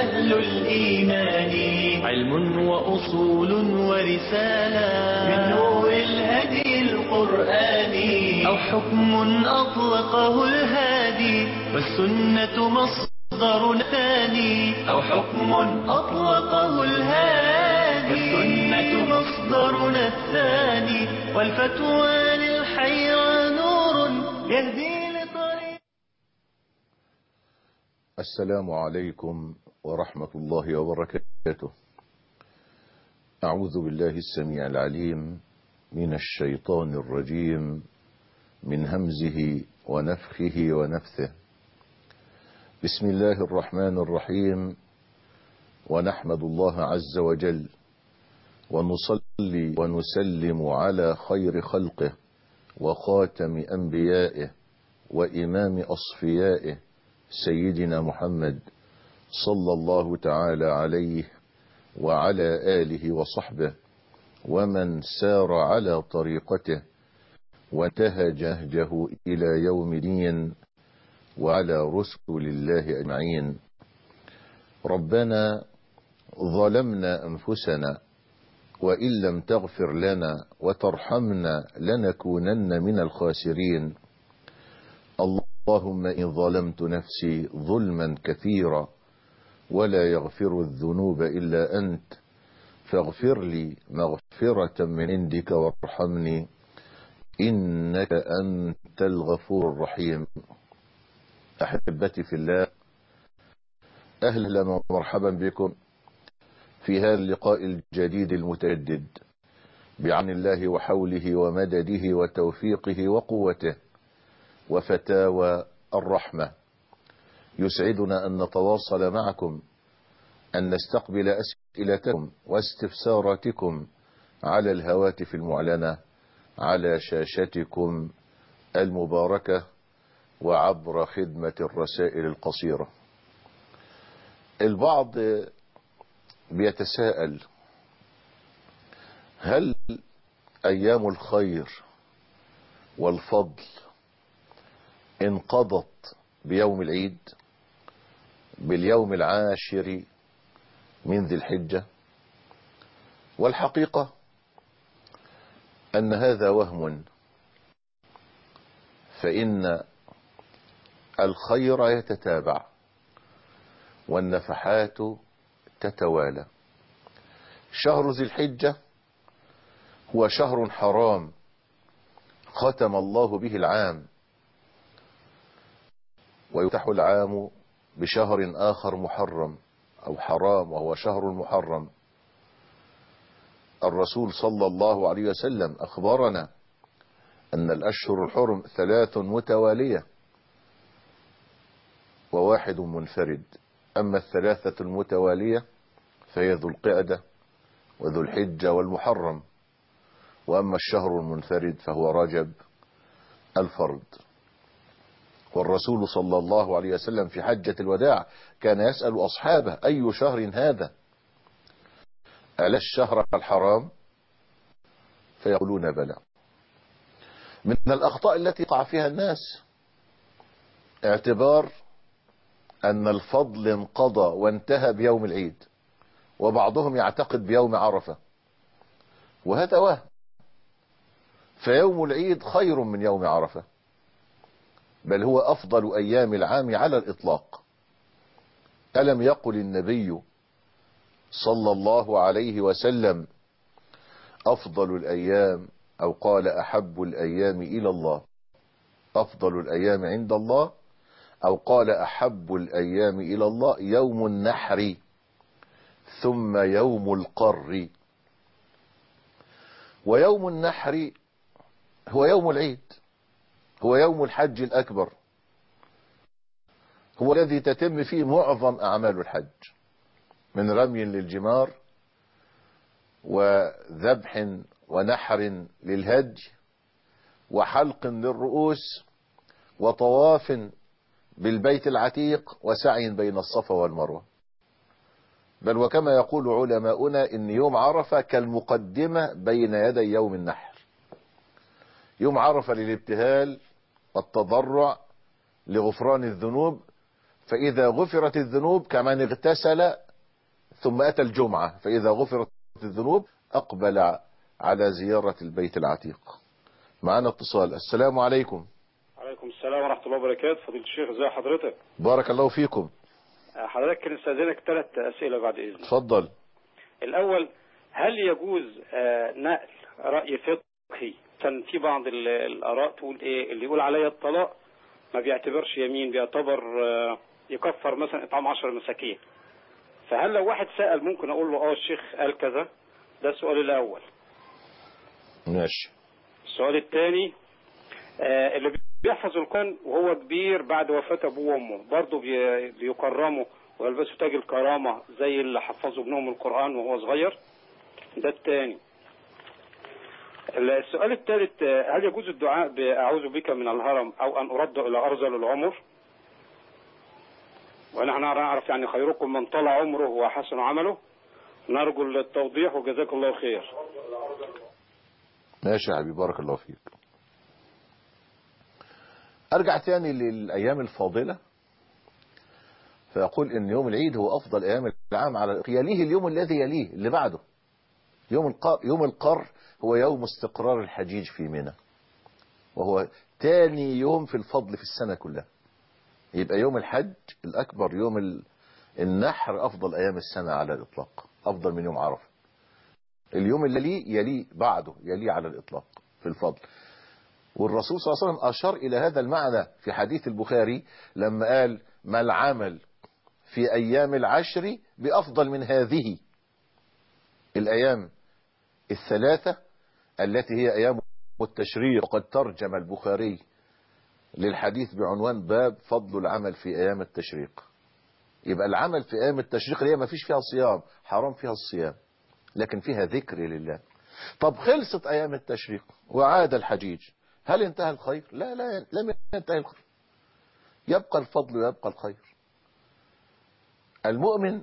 أهل الإيمان علم وأصول ورسالة من نور الهدي القرآني أو حكم أطلقه الهادي والسنة مصدر ثاني أو حكم أطلقه الهادي والسنة مصدرنا الثاني والفتوى للحيرة نور يهدي لطريق السلام عليكم ورحمة الله وبركاته أعوذ بالله السميع العليم من الشيطان الرجيم من همزه ونفخه ونفثه بسم الله الرحمن الرحيم ونحمد الله عز وجل ونصلي ونسلم على خير خلقه وخاتم أنبيائه وإمام أصفيائه سيدنا محمد صلى الله تعالى عليه وعلى آله وصحبه ومن سار على طريقته وانتهج نهجه إلى يوم دين وعلى رسل الله أجمعين ربنا ظلمنا أنفسنا وإن لم تغفر لنا وترحمنا لنكونن من الخاسرين اللهم إن ظلمت نفسي ظلما كثيرا ولا يغفر الذنوب إلا أنت فاغفر لي مغفرة من عندك وارحمني إنك أنت الغفور الرحيم أحبتي في الله أهلا ومرحبا بكم في هذا اللقاء الجديد المتجدد بعون الله وحوله ومدده وتوفيقه وقوته وفتاوى الرحمة يسعدنا أن نتواصل معكم أن نستقبل أسئلتكم واستفساراتكم على الهواتف المعلنة على شاشتكم المباركة وعبر خدمة الرسائل القصيرة البعض بيتساءل هل أيام الخير والفضل انقضت بيوم العيد باليوم العاشر من ذي الحجة والحقيقة أن هذا وهم فإن الخير يتتابع والنفحات تتوالى شهر ذي الحجة هو شهر حرام ختم الله به العام ويفتح العام بشهر آخر محرم أو حرام وهو شهر محرم الرسول صلى الله عليه وسلم أخبرنا أن الأشهر الحرم ثلاث متوالية وواحد منفرد أما الثلاثة المتوالية فهي ذو القعدة وذو الحجة والمحرم وأما الشهر المنفرد فهو رجب الفرد والرسول صلى الله عليه وسلم في حجة الوداع كان يسأل أصحابه أي شهر هذا ألا الشهر الحرام فيقولون بلى من الأخطاء التي يقع فيها الناس اعتبار أن الفضل انقضى وانتهى بيوم العيد وبعضهم يعتقد بيوم عرفة وهذا وهم فيوم العيد خير من يوم عرفة بل هو أفضل أيام العام على الإطلاق ألم يقل النبي صلى الله عليه وسلم أفضل الأيام أو قال أحب الأيام إلى الله أفضل الأيام عند الله أو قال أحب الأيام إلى الله يوم النحر ثم يوم القر ويوم النحر هو يوم العيد هو يوم الحج الأكبر هو الذي تتم فيه معظم أعمال الحج من رمي للجمار وذبح ونحر للهج وحلق للرؤوس وطواف بالبيت العتيق وسعي بين الصفا والمروة بل وكما يقول علماؤنا ان يوم عرفة كالمقدمة بين يدي يوم النحر يوم عرفة للابتهال والتضرع لغفران الذنوب فإذا غفرت الذنوب كمن اغتسل ثم أتى الجمعة فإذا غفرت الذنوب أقبل على زيارة البيت العتيق معنا اتصال السلام عليكم عليكم السلام ورحمة الله وبركاته فضيلة الشيخ ازي حضرتك بارك الله فيكم حضرتك كان استاذنك ثلاث أسئلة بعد إذنك تفضل الأول هل يجوز آه، نقل رأي فقهي كان في بعض ال- الآراء تقول إيه اللي يقول عليا الطلاق ما بيعتبرش يمين بيعتبر آه، يكفر مثلا إطعام 10 مساكين فهل لو واحد سأل ممكن أقول له اه الشيخ قال كذا ده السؤال الأول ماشي السؤال الثاني آه، اللي بيحفظ القرآن وهو كبير بعد وفاة أبوه وأمه برضه بي- بيكرموا ويلبسوا تاج الكرامة زي اللي حفظوا ابنهم القرآن وهو صغير ده الثاني السؤال الثالث آه، هل يجوز الدعاء بأعوذ بك من الهرم أو أن أرد إلى أرذل العمر ونحن نعرف يعني خيركم من طال عمره وحسن عمله نرجو التوضيح وجزاك الله خير ماشي يا حبيبي بارك الله فيك ارجع تاني للايام الفاضلة فاقول ان يوم العيد هو افضل ايام العام على يليه اليوم الذي يليه اللي بعده يوم القر يوم القر هو يوم استقرار الحجيج في منى وهو تاني يوم في الفضل في السنة كلها يبقى يوم الحج الاكبر يوم ال- النحر افضل ايام السنة على الاطلاق افضل من يوم عرفه اليوم اللي يليه يليه بعده يليه على الإطلاق في الفضل والرسول صلى الله عليه وسلم أشار إلى هذا المعنى في حديث البخاري لما قال ما العمل في أيام العشر بأفضل من هذه الأيام الثلاثة التي هي أيام التشريق وقد ترجم البخاري للحديث بعنوان باب فضل العمل في أيام التشريق يبقى العمل في أيام التشريق اللي هي ما فيش فيها صيام حرام فيها الصيام لكن فيها ذكر لله طب خلصت ايام التشريق وعاد الحجيج هل انتهى الخير لا لا لم ينتهي الخير يبقى الفضل ويبقى الخير المؤمن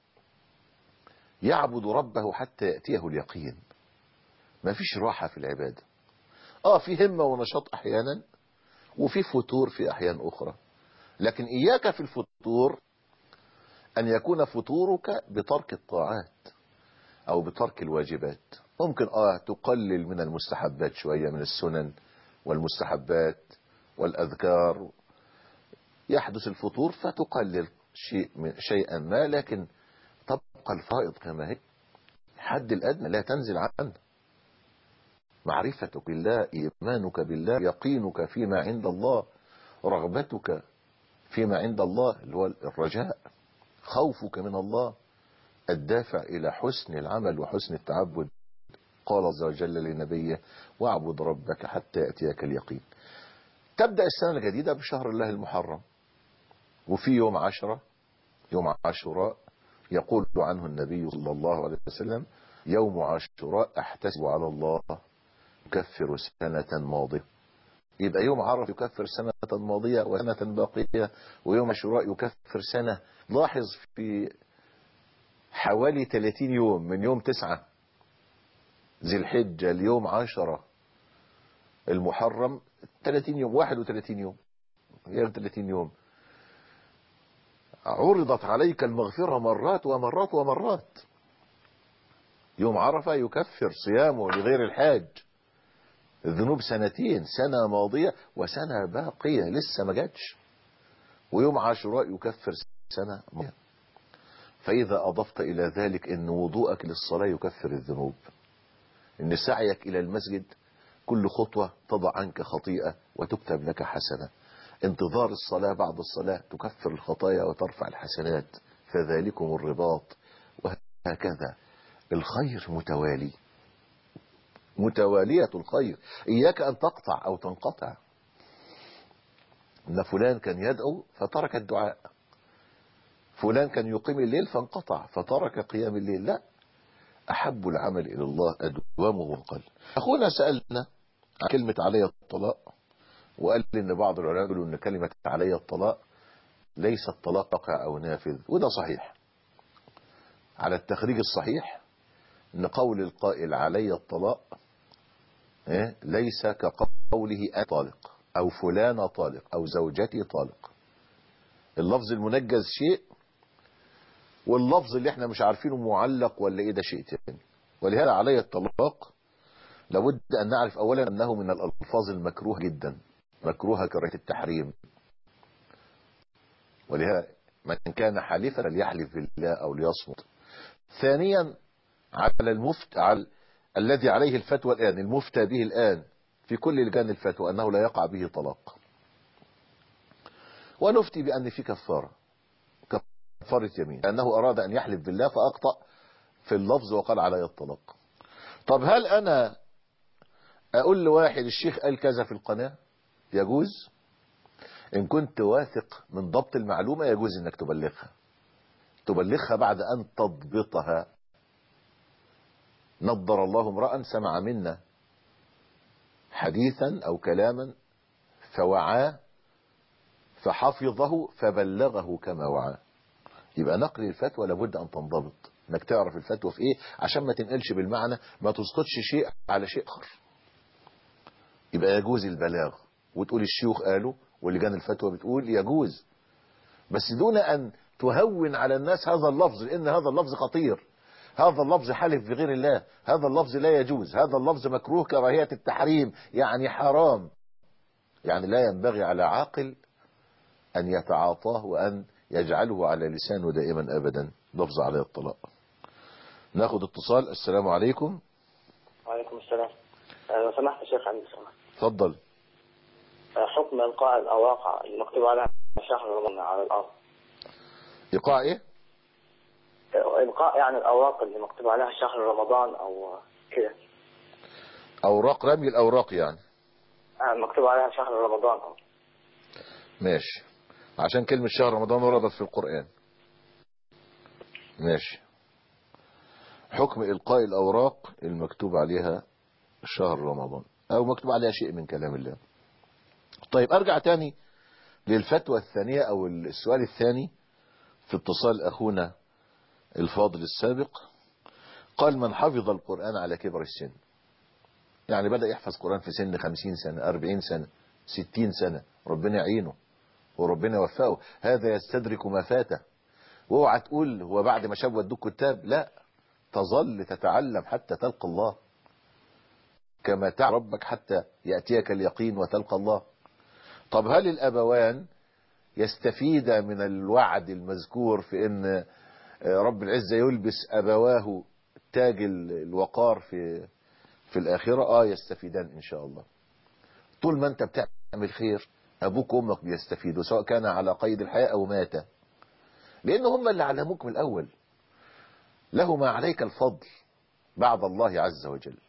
يعبد ربه حتى يأتيه اليقين ما فيش راحة في العبادة اه في همة ونشاط احيانا وفي فتور في احيان اخرى لكن اياك في الفتور ان يكون فتورك بترك الطاعات او بترك الواجبات ممكن اه تقلل من المستحبات شوية من السنن والمستحبات والاذكار يحدث الفطور فتقلل شيء من شيئا ما لكن تبقى الفائض كما هي الحد الادنى لا تنزل عنه معرفتك بالله ايمانك بالله يقينك فيما عند الله رغبتك فيما عند الله اللي هو الرجاء خوفك من الله الدافع إلى حسن العمل وحسن التعبد قال عز وجل لنبيه واعبد ربك حتى يأتيك اليقين تبدأ السنة الجديدة بشهر الله المحرم وفي يوم عشرة يوم عاشوراء يقول عنه النبي صلى الله عليه وسلم يوم عاشوراء احتسب على الله يكفر سنة ماضية يبقى يوم عرف يكفر سنة ماضية وسنة باقية ويوم عاشوراء يكفر سنة لاحظ في حوالي 30 يوم من يوم تسعة ذي الحجة اليوم عشرة المحرم 30 يوم 31 يوم غير 30 يوم عرضت عليك المغفرة مرات ومرات ومرات يوم عرفة يكفر صيامه لغير الحاج الذنوب سنتين سنة ماضية وسنة باقية لسه ما جاتش ويوم عاشوراء يكفر سنة ماضية فإذا أضفت إلى ذلك أن وضوءك للصلاة يكفر الذنوب أن سعيك إلى المسجد كل خطوة تضع عنك خطيئة وتكتب لك حسنة انتظار الصلاة بعد الصلاة تكفر الخطايا وترفع الحسنات فذلكم الرباط وهكذا الخير متوالي متوالية الخير إياك أن تقطع أو تنقطع إن فلان كان يدعو فترك الدعاء فلان كان يقيم الليل فانقطع فترك قيام الليل لا أحب العمل إلى الله أدوامه القلب أخونا سألنا عن كلمة علي الطلاق وقال لي إن بعض العلماء يقولوا إن كلمة علي الطلاق ليس الطلاق وقع أو نافذ وده صحيح على التخريج الصحيح إن قول القائل علي الطلاق إيه؟ ليس كقوله أنا طالق أو فلان طالق أو زوجتي طالق اللفظ المنجز شيء واللفظ اللي احنا مش عارفينه معلق ولا ايه ده شيء تاني ولهذا علي الطلاق لابد ان نعرف اولا انه من الالفاظ المكروه جدا مكروهة كراهية التحريم ولهذا من كان حالفا فليحلف بالله او ليصمت ثانيا على المفت على الذي عليه الفتوى الان المفتى به الان في كل لجان الفتوى انه لا يقع به طلاق ونفتي بان في كفاره كفاره يمين لانه اراد ان يحلف بالله فاخطا في اللفظ وقال علي الطلاق طب هل انا اقول لواحد الشيخ قال كذا في القناه يجوز ان كنت واثق من ضبط المعلومه يجوز انك تبلغها تبلغها بعد ان تضبطها نضر الله امرأ سمع منا حديثا او كلاما فوعاه فحفظه فبلغه كما وعاه يبقى نقل الفتوى لابد ان تنضبط انك تعرف الفتوى في ايه عشان ما تنقلش بالمعنى ما تسقطش شيء على شيء اخر يبقى يجوز البلاغ وتقول الشيوخ قالوا ولجان الفتوى بتقول يجوز بس دون ان تهون على الناس هذا اللفظ لان هذا اللفظ خطير هذا اللفظ حلف بغير الله هذا اللفظ لا يجوز هذا اللفظ مكروه كراهية التحريم يعني حرام يعني لا ينبغي على عاقل أن يتعاطاه وأن يجعله على لسانه دائما أبدا لفظ عليه الطلاق ناخد اتصال السلام عليكم وعليكم السلام آه، لو سمحت يا شيخ عندي سؤال تفضل آه، حكم إلقاء الأواقع المكتوب عليها شهر رمضان على الأرض إيقاع إيه آه، إلقاء يعني الأوراق اللي مكتوب عليها شهر رمضان أو آه، كده أوراق رمي الأوراق يعني آه، مكتوب عليها شهر رمضان أو ماشي عشان كلمة شهر رمضان وردت في القرآن ماشي حكم إلقاء الأوراق المكتوب عليها شهر رمضان أو مكتوب عليها شيء من كلام الله طيب أرجع تاني للفتوى الثانية أو السؤال الثاني في اتصال أخونا الفاضل السابق قال من حفظ القرآن على كبر السن يعني بدأ يحفظ قرآن في سن خمسين سنة أربعين سنة ستين سنة ربنا يعينه وربنا يوفقه هذا يستدرك ما فاته واوعى تقول هو بعد ما شاب ودوك كتاب لا تظل تتعلم حتى تلقى الله كما تعرف ربك حتى يأتيك اليقين وتلقى الله طب هل الأبوان يستفيد من الوعد المذكور في ان رب العزة يلبس أبواه تاج الوقار في في الآخرة اه يستفيدان إن شاء الله طول ما انت بتعمل خير أبوك وأمك بيستفيدوا سواء كان على قيد الحياة أو مات لأن هم اللي علموك من الأول له ما عليك الفضل بعد الله عز وجل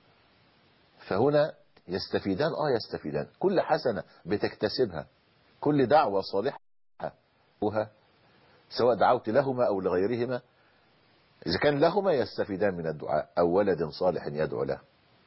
فهنا يستفيدان اه يستفيدان كل حسنة بتكتسبها كل دعوة صالحة وها سواء دعوت لهما أو لغيرهما إذا كان لهما يستفيدان من الدعاء أو ولد صالح يدعو له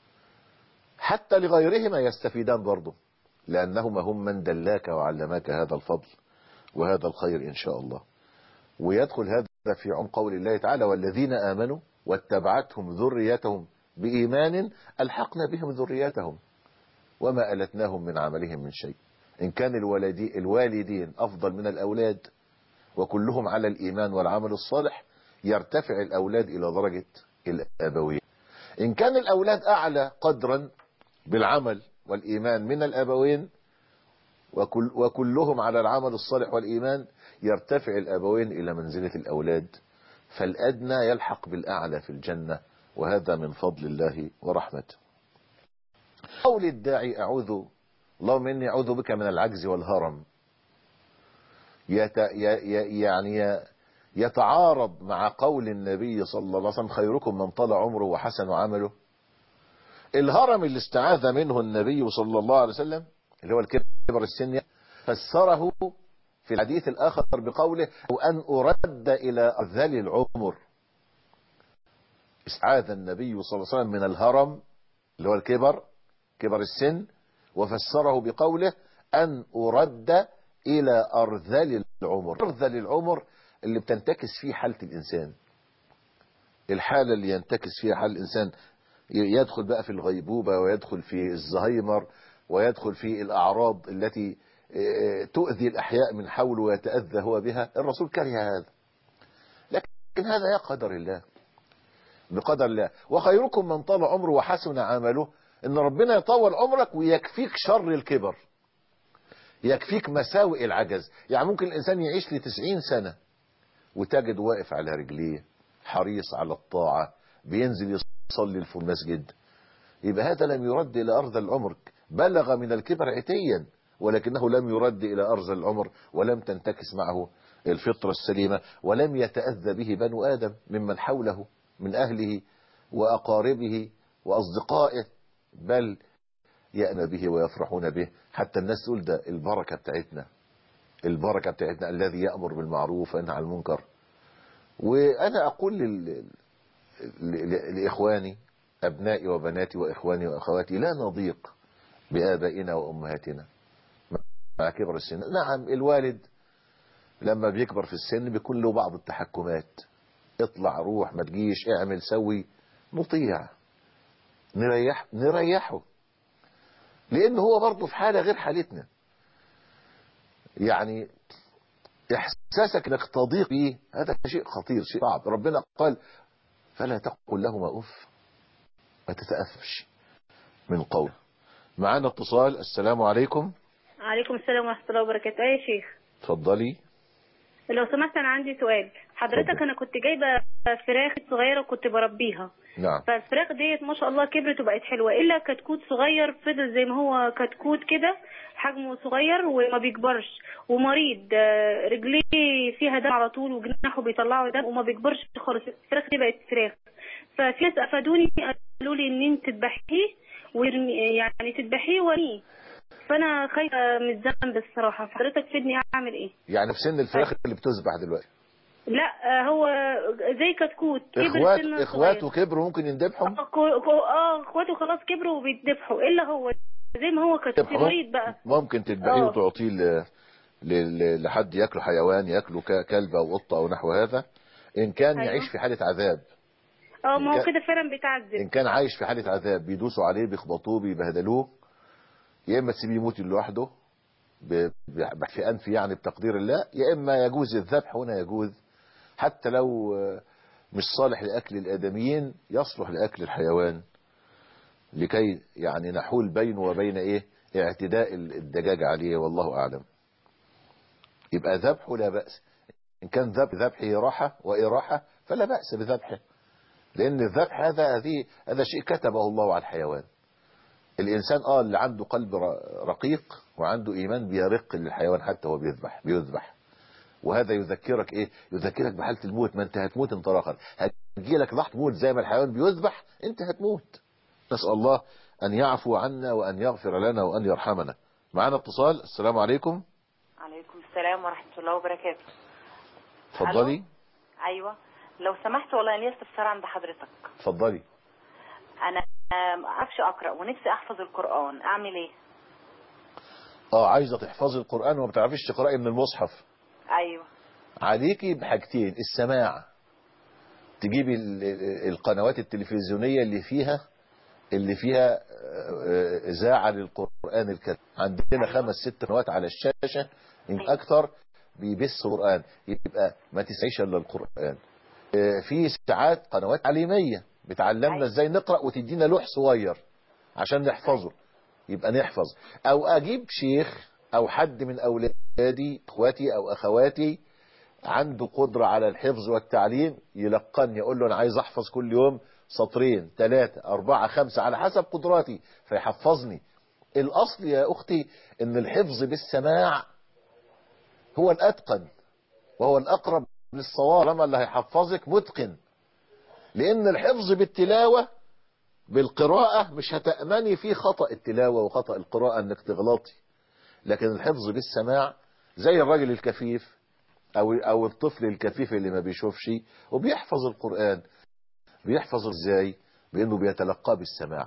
حتى لغيرهما يستفيدان برضه لأنهما هم من دلاك وعلماك هذا الفضل وهذا الخير إن شاء الله ويدخل هذا في عم قول الله تعالى والذين آمنوا واتبعتهم ذريتهم بإيمان ألحقنا بهم ذريتهم وما ألتناهم من عملهم من شيء إن كان الولدي الوالدين أفضل من الأولاد وكلهم على الإيمان والعمل الصالح يرتفع الأولاد إلى درجة الأبوية إن كان الأولاد أعلى قدرا بالعمل والإيمان من الأبوين وكل وكلهم على العمل الصالح والإيمان يرتفع الأبوين إلى منزلة الأولاد فالأدنى يلحق بالأعلى في الجنة وهذا من فضل الله ورحمته قول الداعي أعوذ اللهم إني أعوذ بك من العجز والهرم يت يعني يتعارض مع قول النبي صلى الله عليه وسلم خيركم من طال عمره وحسن عمله الهرم اللي استعاذ منه النبي صلى الله عليه وسلم اللي هو الكبر السن فسره في الحديث الآخر بقوله وأن أرد إلى أرذل العمر استعاذ النبي صلى الله عليه وسلم من الهرم اللي هو الكبر كبر السن وفسره بقوله أن أرد إلى أرذل العمر أرذل العمر اللي بتنتكس فيه حالة الإنسان الحالة اللي ينتكس فيها حال الإنسان يدخل بقى في الغيبوبة ويدخل في الزهايمر ويدخل في الأعراض التي آه، تؤذي الأحياء من حوله ويتأذى هو بها الرسول كره هذا لكن هذا يا قدر الله بقدر الله وخيركم من طال عمره وحسن عمله ان ربنا يطول عمرك ويكفيك شر الكبر يكفيك مساوئ العجز يعني ممكن الانسان يعيش لتسعين سنة وتجد واقف على رجليه حريص على الطاعة بينزل يصلي في المسجد يبقى هذا لم يرد الى ارض العمر بلغ من الكبر عتيا ولكنه لم يرد الى ارض العمر ولم تنتكس معه الفطرة السليمة ولم يتأذى به بنو آدم ممن حوله من أهله وأقاربه وأصدقائه بل يأنى به ويفرحون به حتى الناس تقول ده البركة بتاعتنا البركة بتاعتنا الذي يأمر بالمعروف وينهى عن المنكر وأنا أقول لل... ل- لإخواني أبنائي وبناتي وإخواني وأخواتي لا نضيق بآبائنا وأمهاتنا مع كبر السن نعم الوالد لما بيكبر في السن بيكون له بعض التحكمات اطلع روح ما تجيش اعمل سوي نطيع نريح نريحه لان هو برضه في حالة غير حالتنا يعني احساسك انك تضيق بيه هذا شيء خطير شيء صعب ربنا قال فلا تقل لهما اف ما تتأثرش من قول معانا اتصال السلام عليكم عليكم السلام ورحمة الله وبركاته أي يا شيخ اتفضلي لو سمحت أنا عندي سؤال حضرتك اتفضل. أنا كنت جايبة فراخ صغيرة وكنت بربيها نعم فالفراخ ديت ما شاء الله كبرت وبقت حلوة إلا كتكوت صغير فضل زي ما هو كتكوت كده حجمه صغير وما بيكبرش ومريض آه، رجليه فيها دم على طول وجناحه بيطلعوا دم وما بيكبرش خالص الفراخ دي بقت فراخ ففي ناس أفادوني قالوا لي إن انت تذبحيه ويرمي- يعني تذبحيه ورميه فأنا خايفة من الذنب الصراحة فحضرتك فيدني أعمل إيه؟ يعني في سن الفراخ اللي بتذبح دلوقتي لا آه، هو زي كتكوت كبر اخوات سن اخواته صغير. كبروا ممكن يندبحهم اه كو- كو- اه اخواته خلاص كبروا وبيتذبحوا الا هو زي ما هو كتكوت يذبحوا مريض بقى ممكن تذبحيه اه. وتعطيه ل- ل- لحد ياكله حيوان ياكله ك- كلب او قطه او نحو هذا ان كان أيوة. يعيش في حالة عذاب اه ما هو كان- كده فعلا ان بيتعذب كان عايش في حالة عذاب بيدوسوا عليه بيخبطوه بيبهدلوه يا اما تسيبيه يموت لوحده ب- ب- في انف يعني بتقدير الله يا اما يجوز الذبح هنا يجوز حتى لو آه، مش صالح لاكل الادميين يصلح لاكل الحيوان لكي يعني نحول بينه وبين ايه اعتداء الدجاج عليه والله اعلم يبقى ذبحه لا بأس ان كان ذبح ذبحه راحة واراحة فلا بأس بذبحه لان الذبح هذا هذه هذا شيء كتبه الله على الحيوان الانسان اه اللي عنده قلب ر- رقيق وعنده ايمان بيرق للحيوان حتى هو بيذبح بيذبح وهذا يذكرك ايه يذكرك بحالة الموت ما انت هتموت انطلاقا هتجي لك لحظة موت زي ما الحيوان بيذبح انت هتموت نسأل الله ان يعفو عنا وان يغفر لنا وان يرحمنا معنا اتصال السلام عليكم عليكم السلام ورحمة الله وبركاته اتفضلي أيوة لو سمحت والله ليا استفسار عند حضرتك اتفضلي أنا آه، ما أعرفش أقرأ ونفسي أحفظ القرآن أعمل إيه؟ اه عايزة تحفظي القرآن وما بتعرفيش تقرأي من المصحف أيوة عليكي بحاجتين السماع تجيبي ال- ال- القنوات التلفزيونية اللي فيها اللي فيها آه، إذاعة للقرآن الكريم عندنا خمس ست قنوات على الشاشة إن أكثر بيبث قرآن يبقى ما تسعيش إلا القرآن آه، في ساعات قنوات تعليمية بتعلمنا أيوة. ازاي نقرأ وتدينا لوح صغير عشان نحفظه يبقى نحفظ او اجيب شيخ او حد من اولادي اخواتي او اخواتي عنده قدرة على الحفظ والتعليم يلقني يقول له انا عايز احفظ كل يوم سطرين ثلاثة اربعة خمسة على حسب قدراتي فيحفظني الاصل يا اختي ان الحفظ بالسماع هو الاتقن وهو الاقرب للصواب لما اللي هيحفظك متقن لان الحفظ بالتلاوة بالقراءة مش هتأمني فيه خطأ التلاوة وخطأ القراءة انك تغلطي لكن الحفظ بالسماع زي الراجل الكفيف او او الطفل الكفيف اللي ما بيشوفش وبيحفظ القرآن بيحفظ ازاي بانه بيتلقاه بالسماع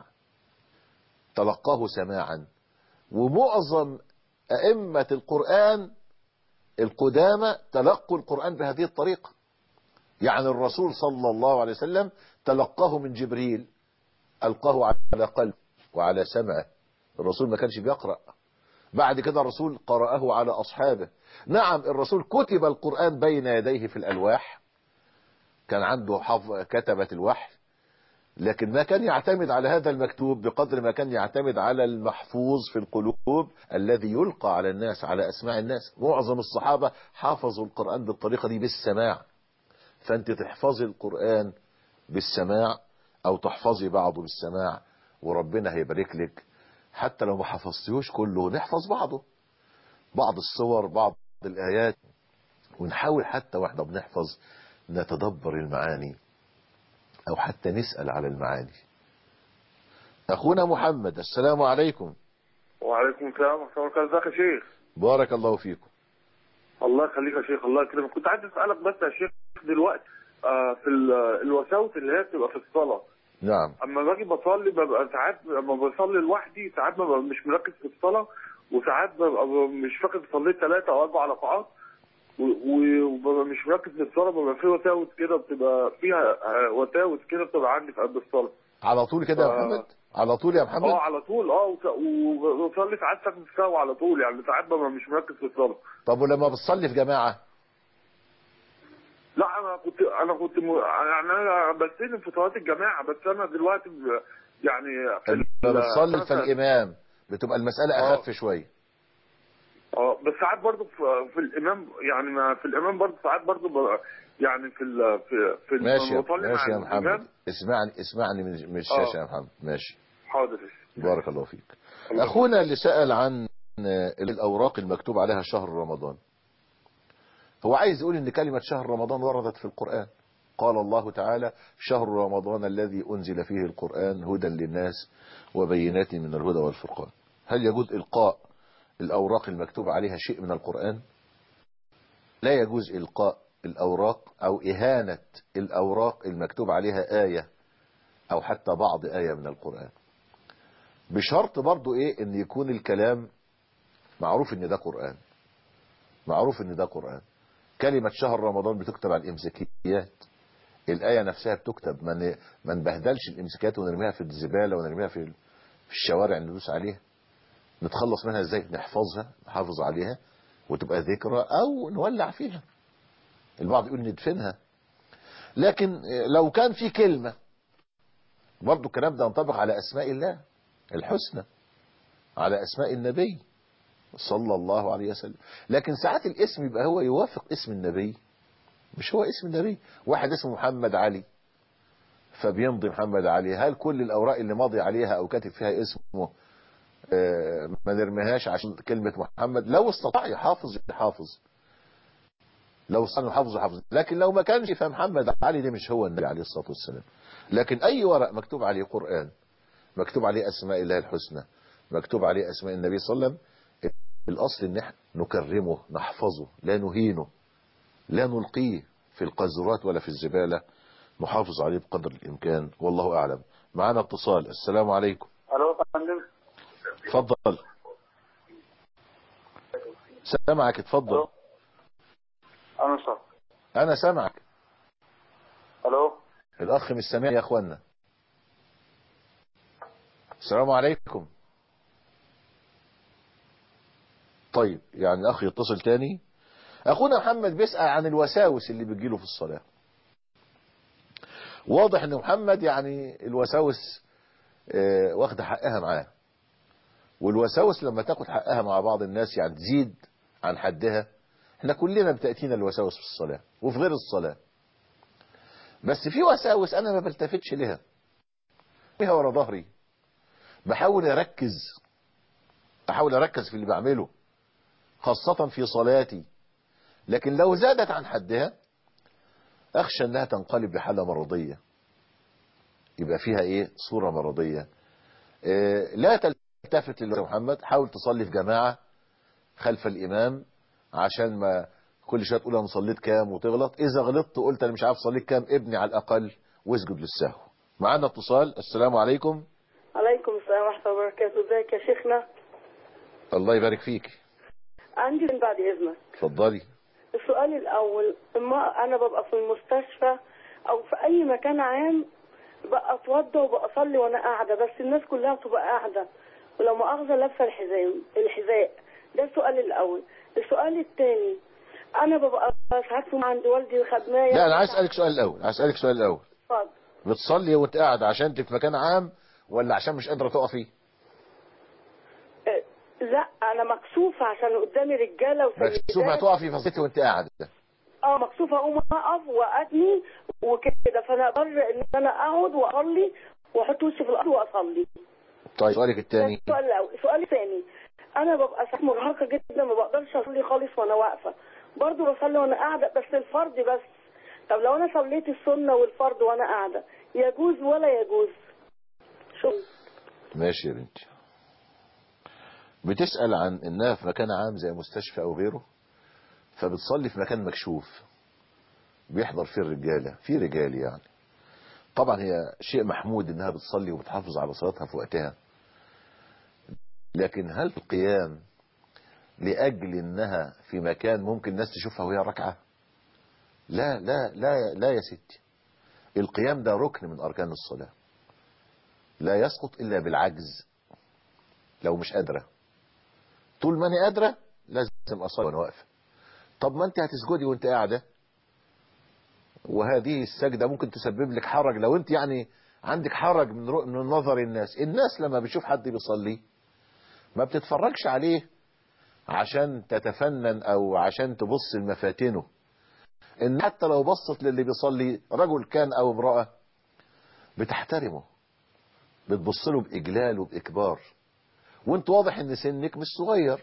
تلقاه سماعا ومعظم ائمة القرآن القدامى تلقوا القرآن بهذه الطريقة يعني الرسول صلى الله عليه وسلم تلقاه من جبريل ألقاه على قلب وعلى سمعه الرسول ما كانش بيقرأ بعد كده الرسول قرأه على أصحابه نعم الرسول كتب القرآن بين يديه في الألواح كان عنده حفظ كتبة الوحي لكن ما كان يعتمد على هذا المكتوب بقدر ما كان يعتمد على المحفوظ في القلوب الذي يلقى على الناس على أسماع الناس معظم الصحابة حافظوا القرآن بالطريقة دي بالسماع فأنت تحفظي القرآن بالسماع أو تحفظي بعضه بالسماع وربنا هيبارك لك حتى لو ما حفظتيهوش كله نحفظ بعضه بعض الصور بعض الآيات ونحاول حتى واحنا بنحفظ نتدبر المعاني أو حتى نسأل على المعاني أخونا محمد السلام عليكم وعليكم السلام ورحمة الله وبركاته ازيك يا شيخ بارك الله فيكم الله يخليك يا شيخ الله يكرمك كنت عايز اسالك بس يا شيخ دلوقتي آه في ال- الوساوس اللي هي بتبقى في الصلاه نعم اما باجي بصلي ببقى ساعات اما بصلي لوحدي ساعات ببقى مش مركز في الصلاه وساعات ببقى مش فاكر صليت ثلاثه او اربع ركعات و- و- وببقى مش مركز في الصلاه ببقى في وساوس كده بتبقى فيها آه، وساوس كده بتبقى عندي في قلب الصلاه على طول كده يا آه. محمد على طول يا اه محمد على طول اه وس- وبصلي ساعات ساكن سوا على طول يعني ساعات ببقى مش مركز في الصلاه طب ولما بتصلي في جماعة لا انا كنت انا كنت م... يعني انا بستلم في صلاه الجماعه بس انا دلوقتي ب... يعني في ال- لما بتصلي مثلا- فالإمام بتبقى المسألة آه. أخف شوية اه بس ساعات برضو في, في الامام يعني ما في الامام برضو ساعات برضو ب... يعني في ال... في في ال- ماشي لما يا بصلي ماشي يا مع محمد الإمام- اسمعني اسمعني من من آه. الشاشة يا محمد ماشي حاضر بارك الله فيك الله أخونا اللي سأل عن الأوراق المكتوب عليها شهر رمضان هو عايز يقول إن كلمة شهر رمضان وردت في القرآن قال الله تعالى شهر رمضان الذي أنزل فيه القرآن هدى للناس وبينات من الهدى والفرقان هل يجوز إلقاء الأوراق المكتوب عليها شيء من القرآن لا يجوز إلقاء الأوراق أو إهانة الأوراق المكتوب عليها آية أو حتى بعض آية من القرآن بشرط برضو إيه إن يكون الكلام معروف إن ده قرآن معروف إن ده قرآن كلمة شهر رمضان بتكتب على الإمساكيات الآية نفسها بتكتب ما ن- ما نبهدلش الإمساكيات ونرميها في الزبالة ونرميها في في الشوارع ندوس عليها نتخلص منها ازاي نحفظها نحافظ عليها وتبقى ذكرى او نولع فيها البعض يقول ندفنها لكن لو كان في كلمة برضو الكلام ده ينطبق على اسماء الله الحسنى على اسماء النبي صلى الله عليه وسلم لكن ساعات الاسم يبقى هو يوافق اسم النبي مش هو اسم النبي واحد اسمه محمد علي فبيمضي محمد علي هل كل الاوراق اللي ماضي عليها او كاتب فيها اسمه آه، ما نرميهاش عشان كلمة محمد لو استطاع يحافظ يحافظ لو استطاع يحافظ يحافظ لكن لو ما كانش فمحمد علي ده مش هو النبي عليه الصلاة والسلام لكن اي ورق مكتوب عليه قرآن مكتوب عليه اسماء الله الحسنى مكتوب عليه اسماء النبي صلى الله عليه وسلم الاصل ان احنا نكرمه نحفظه لا نهينه لا نلقيه في القذرات ولا في الزبالة نحافظ عليه بقدر الامكان والله اعلم معنا اتصال السلام عليكم الو يا فندم اتفضل سامعك اتفضل ألو. انا صح انا سامعك الو الاخ مش سامع يا اخوانا السلام عليكم طيب يعني الاخ يتصل تاني اخونا محمد بيسأل عن الوساوس اللي بتجيله في الصلاة واضح ان محمد يعني الوساوس آه، واخده حقها معاه والوساوس لما تاخد حقها مع بعض الناس يعني تزيد عن حدها احنا كلنا بتأتينا الوساوس في الصلاة وفي غير الصلاة بس في وساوس انا ما بلتفتش لها فيها ورا ظهري بحاول اركز بحاول اركز في اللي بعمله خاصة في صلاتي لكن لو زادت عن حدها اخشى انها تنقلب لحالة مرضية يبقى فيها ايه صورة مرضية إيه لا تلتفت لله محمد حاول تصلي في جماعة خلف الامام عشان ما كل شويه تقول انا صليت كام وتغلط اذا غلطت قلت انا مش عارف صليت كام ابني على الاقل واسجد للسهو معانا اتصال السلام عليكم عليكم السلام ورحمة الله وبركاته ازيك يا شيخنا الله يبارك فيك عندي من بعد إذنك اتفضلي السؤال الأول اما أنا ببقى في المستشفى أو في أي مكان عام بقى أتوضى وبقى أصلي وأنا قاعدة بس الناس كلها بتبقى قاعدة ولو مؤاخذة لابسة الحزام الحذاء ده السؤال الاول السؤال الثاني انا ببقى ساعات في عند والدي خدمايه لا انا عايز اسالك سؤال الاول عايز اسالك سؤال الاول اتفضل بتصلي وانت قاعد عشان انت في مكان عام ولا عشان مش قادره تقفي آه، لا انا مكسوفه عشان قدامي رجاله وسيدات مكسوف هتقفي في صلاتي وانت قاعد اه مكسوفه اقوم اقف واتني وكده فانا اضطر ان انا اقعد واصلي واحط وشي في الارض واصلي طيب سؤالك ده الثاني السؤال الاول السؤال الثاني انا ببقى ساعات مرهقه جدا ما بقدرش اصلي خالص وانا واقفه برضه بصلي وانا قاعده بس الفرض بس طب لو انا صليت السنه والفرض وانا قاعده يجوز ولا يجوز شكرا ماشي يا بنتي بتسأل عن انها في مكان عام زي مستشفى او غيره فبتصلي في مكان مكشوف بيحضر فيه الرجالة في رجال يعني طبعا هي شيء محمود انها بتصلي وبتحافظ على صلاتها في وقتها لكن هل القيام لأجل انها في مكان ممكن الناس تشوفها وهي ركعة لا لا لا لا يا ستي القيام ده ركن من أركان الصلاة لا يسقط إلا بالعجز لو مش قادرة طول ما أنا قادرة لازم أصلي وأنا واقفة طب ما أنت هتسجدي وأنت قاعدة وهذه السجدة ممكن تسبب لك حرج لو أنت يعني عندك حرج من, رؤ... من نظر الناس الناس لما بيشوف حد بيصلي ما بتتفرجش عليه عشان تتفنن أو عشان تبص لمفاتنه إن حتى لو بصت للي بيصلي رجل كان أو امرأة بتحترمه بتبص له بإجلال وبإكبار وانت واضح ان سنك مش صغير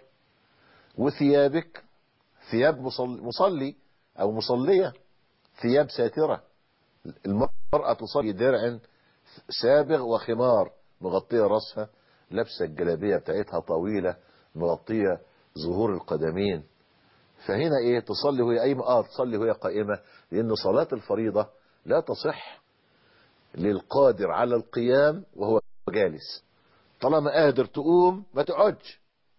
وثيابك ثياب مصلي, مصلي او مصلية ثياب ساترة المرأة تصلي درع سابغ وخمار مغطية راسها لابسة الجلابية بتاعتها طويلة مغطية ظهور القدمين فهنا ايه تصلي وهي قايمة اه تصلي وهي قائمة لان صلاة الفريضة لا تصح للقادر على القيام وهو جالس طالما قادر تقوم ما تقعدش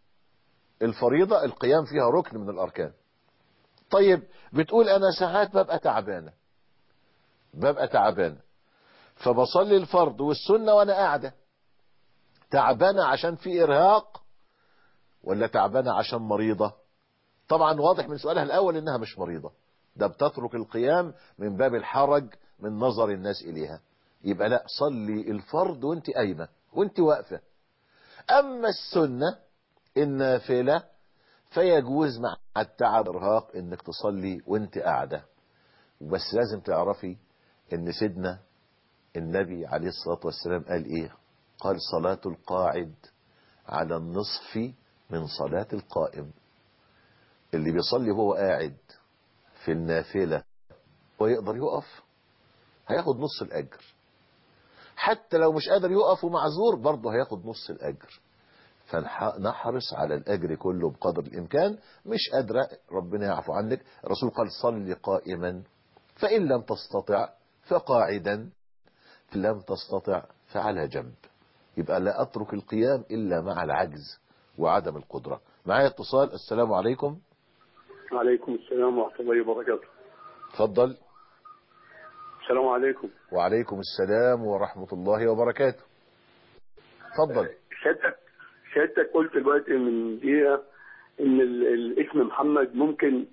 الفريضة القيام فيها ركن من الأركان طيب بتقول أنا ساعات ببقى تعبانة ببقى تعبانة فبصلي الفرض والسنة وأنا قاعدة تعبانة عشان في إرهاق ولا تعبانة عشان مريضة طبعا واضح من سؤالها الأول إنها مش مريضة ده بتترك القيام من باب الحرج من نظر الناس إليها يبقى لا صلي الفرض وانت قايمة وانت واقفة أما السنة النافلة فيجوز مع التعب الارهاق انك تصلي وانت قاعدة بس لازم تعرفي ان سيدنا النبي عليه الصلاة والسلام قال ايه قال صلاة القاعد على النصف من صلاة القائم اللي بيصلي وهو قاعد في النافلة ويقدر يقف هياخد نص الأجر حتى لو مش قادر يقف ومعذور برضه هياخد نص الأجر فنحرص على الأجر كله بقدر الإمكان مش قادرة ربنا يعفو عنك الرسول قال صل قائما فإن لم تستطع فقاعدا فإن لم تستطع فعلى جنب يبقى لا أترك القيام إلا مع العجز وعدم القدرة معايا اتصال السلام عليكم وعليكم السلام ورحمة الله وبركاته تفضل السلام عليكم وعليكم السلام ورحمة الله وبركاته تفضل سيادتك سيادتك قلت دلوقتي من دقيقة ان ال- الاسم محمد ممكن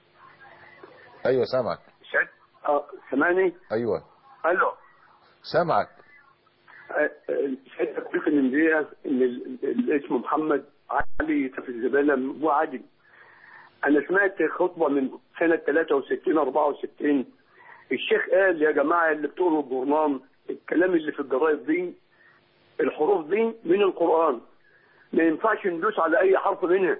ايوه سامعك سيادتك اه سامعني ايوه الو سامعك آه، آه، سيادتك قلت من دقيقة ان ال- ال- الاسم محمد علي في الزبالة هو عادي انا سمعت خطبة من سنة 63 64 الشيخ قال يا جماعة اللي بتقروا الجورنال الكلام اللي في الجرايد دي الحروف دي من القرآن ما ينفعش ندوس على أي حرف منها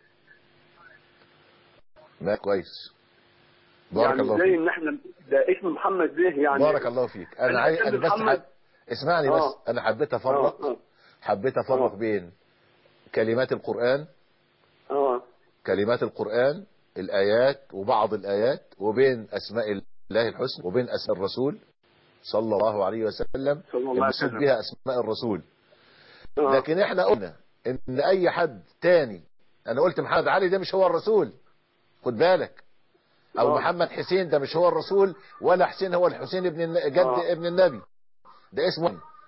ما كويس بارك يعني الله زي فيك ان احنا ده اسم محمد ده يعني بارك الله فيك انا عايز أحب انا بس محمد. حب... اسمعني آه. بس انا حبيت افرق آه، آه. حبيت افرق آه. بين كلمات القرآن اه كلمات القرآن الآيات وبعض الآيات وبين أسماء الله الحسنى وبين أسماء الرسول صلى الله عليه وسلم صلى الله عليه المقصود وسلم. بها أسماء الرسول آه. لكن احنا قلنا ان اي حد تاني انا قلت محمد علي ده مش هو الرسول خد بالك او آه. محمد حسين ده مش هو الرسول ولا حسين هو الحسين ابن الن- جد آه. ابن النبي ده اسمه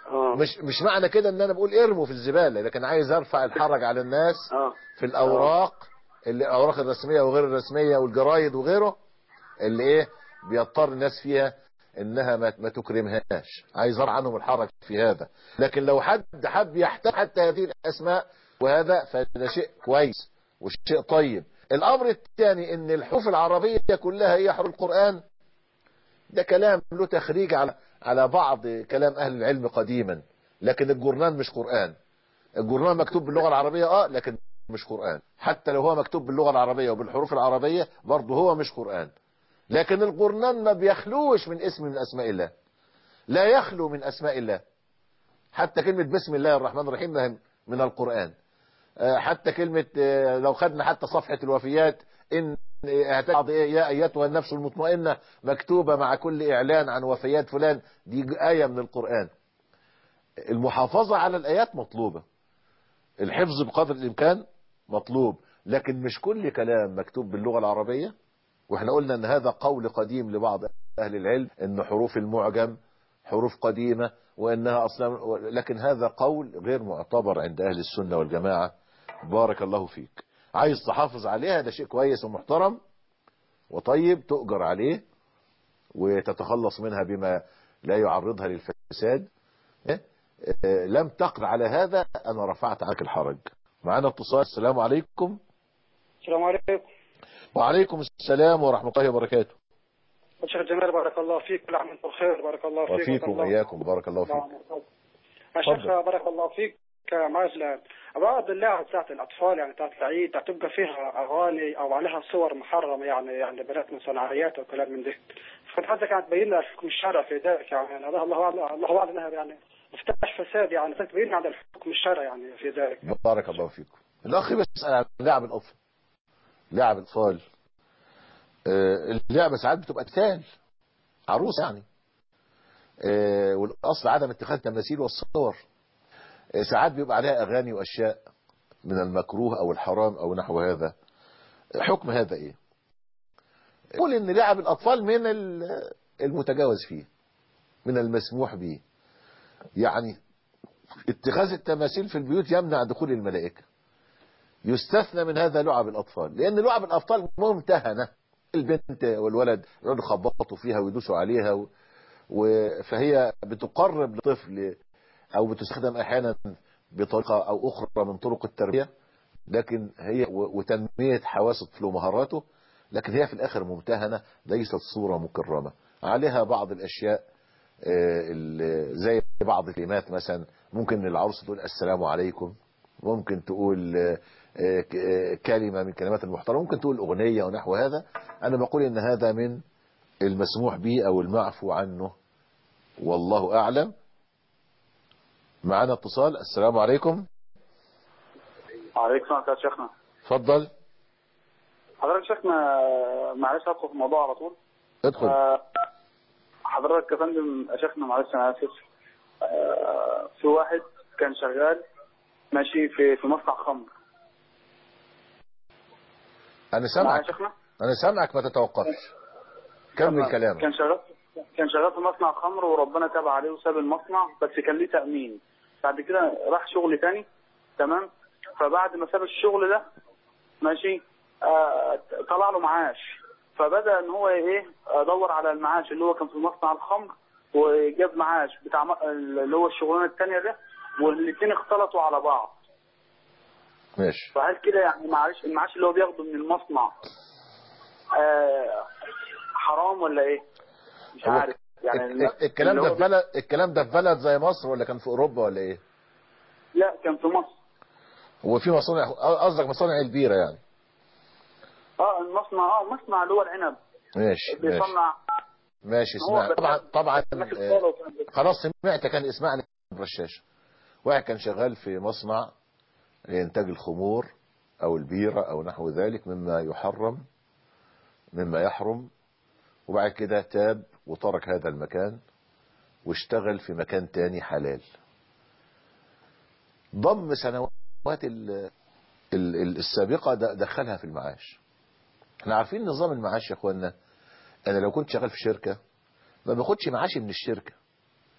اه مش مش معنى كده ان انا بقول ارموا في الزبالة لكن عايز ارفع الحرج على الناس اه في الاوراق اللي الاوراق الرسمية وغير الرسمية والجرايد وغيره اللي ايه بيضطر الناس فيها انها ما, ما تكرمهاش عايز ارفع عنهم الحرج في هذا لكن لو حد حب يحتاج حتى هذه الاسماء وهذا فده شيء كويس وشيء طيب الامر الثاني ان الحروف العربية كلها هي حروف القرآن ده كلام له تخريج على على بعض كلام اهل العلم قديما لكن الجورنان مش قرآن الجورنان مكتوب باللغة العربية اه لكن مش قرآن حتى لو هو مكتوب باللغة العربية وبالحروف العربية برضه هو مش قرآن لكن القرآن ما بيخلوش من اسم من اسماء الله لا يخلو من اسماء الله حتى كلمة بسم الله الرحمن الرحيم ما هي من القرآن آه، حتى كلمة آه، لو خدنا حتى صفحة الوفيات إن اعتقد يا أيتها النفس المطمئنة مكتوبة مع كل إعلان عن وفيات فلان دي آية من القرآن المحافظة على الآيات مطلوبة الحفظ بقدر الإمكان مطلوب لكن مش كل كلام مكتوب باللغة العربية واحنا قلنا ان هذا قول قديم لبعض اهل العلم ان حروف المعجم حروف قديمة وانها اصلا لكن هذا قول غير معتبر عند اهل السنة والجماعة بارك الله فيك عايز تحافظ عليها ده شيء كويس ومحترم وطيب تؤجر عليه وتتخلص منها بما لا يعرضها للفساد إيه؟ إيه، لم تقر على هذا انا رفعت عنك الحرج معنا اتصال السلام عليكم السلام عليكم وعليكم السلام ورحمة الله وبركاته شيخ جمال بارك الله فيك كل عام وانتم بخير بارك الله فيك وفيكم الله. وإياكم بارك الله فيك يا شيخ بارك الله فيك معاذ بعض اللعب بتاعت الاطفال يعني بتاعت العيد تبقى فيها اغاني او عليها صور محرمه يعني يعني بنات من صناعيات وكلام من ده فكنت حضرتك يعني تبين لنا الحكم الشرعي في ذلك يعني هذا الله اعلم الله اعلم انها يعني مفتاح فساد يعني تبين لنا عن الحكم الشرعي يعني في ذلك بارك الله فيكم الأخ بيسأل عن لعب الأطفال لعب الأطفال آه، اللعبة ساعات بتبقى تمثال عروس يعني آه، والأصل عدم اتخاذ تماثيل والصور آه، ساعات بيبقى عليها أغاني وأشياء من المكروه أو الحرام أو نحو هذا حكم هذا إيه يقول إن لعب الأطفال من ال- المتجاوز فيه من المسموح به يعني اتخاذ التماثيل في البيوت يمنع دخول الملائكة يستثنى من هذا لعب الأطفال لأن لعب الأطفال ممتهنة البنت والولد يقعدوا يخبطوا فيها ويدوسوا عليها و... و... فهي بتقرب لطفل أو بتستخدم أحيانا بطريقة أو أخرى من طرق التربية لكن هي و... وتنمية حواس الطفل ومهاراته لكن هي في الآخر ممتهنة ليست صورة مكرمة عليها بعض الأشياء آه، ال- زي بعض الكلمات مثلا ممكن العروس تقول السلام عليكم ممكن تقول آه، آه، ك- آه، كلمة من كلمات المحترمة ممكن تقول أغنية ونحو هذا أنا بقول إن هذا من المسموح به أو المعفو عنه والله أعلم معنا اتصال السلام عليكم عليكم السلام يا شيخنا اتفضل حضرتك شيخنا معلش ادخل في الموضوع على طول ادخل آه، حضرتك يا فندم يا شيخنا معلش انا اسف آه، في واحد كان شغال ماشي في في مصنع خمر أنا معايا سامعك يا شيخنا أنا سامعك ما تتوقفش كمل تمام. كلامك كان شغال كان شغال في مصنع خمر وربنا تاب عليه وساب المصنع بس كان ليه تأمين بعد كده راح شغل تاني تمام فبعد ما ساب الشغل ده ماشي آه طلع له معاش فبدأ ان هو ايه ادور على المعاش اللي هو كان في مصنع الخمر وجاب معاش بتاع م- اللي هو الشغلانه التانية ده والاثنين اختلطوا على بعض ماشي فهل كده يعني معلش المعاش اللي هو بياخده من المصنع آه حرام ولا ايه؟ مش هو عارف يعني ال- ال- الكلام اللي ده هو في بلد الكلام ده في بلد زي مصر ولا كان في أوروبا ولا إيه لا كان في مصر هو في مصانع قصدك مصانع البيرة يعني اه المصنع اه مصنع اللي هو العنب ماشي ماشي بيصنع ماشي هو اسمع بس- طبعا طبعا ماسك آه، صالة وكلام ده. خلاص سمعت كان اسمعني رشاش واحد كان شغال في مصنع لإنتاج الخمور أو البيرة أو نحو ذلك مما يحرم مما يحرم وبعد كده تاب وترك هذا المكان واشتغل في مكان تاني حلال ضم سنوات ال- ال- ال- السابقة د- دخلها في المعاش احنا عارفين نظام المعاش يا اخوانا انا لو كنت شغال في شركة ما باخدش معاشي من الشركة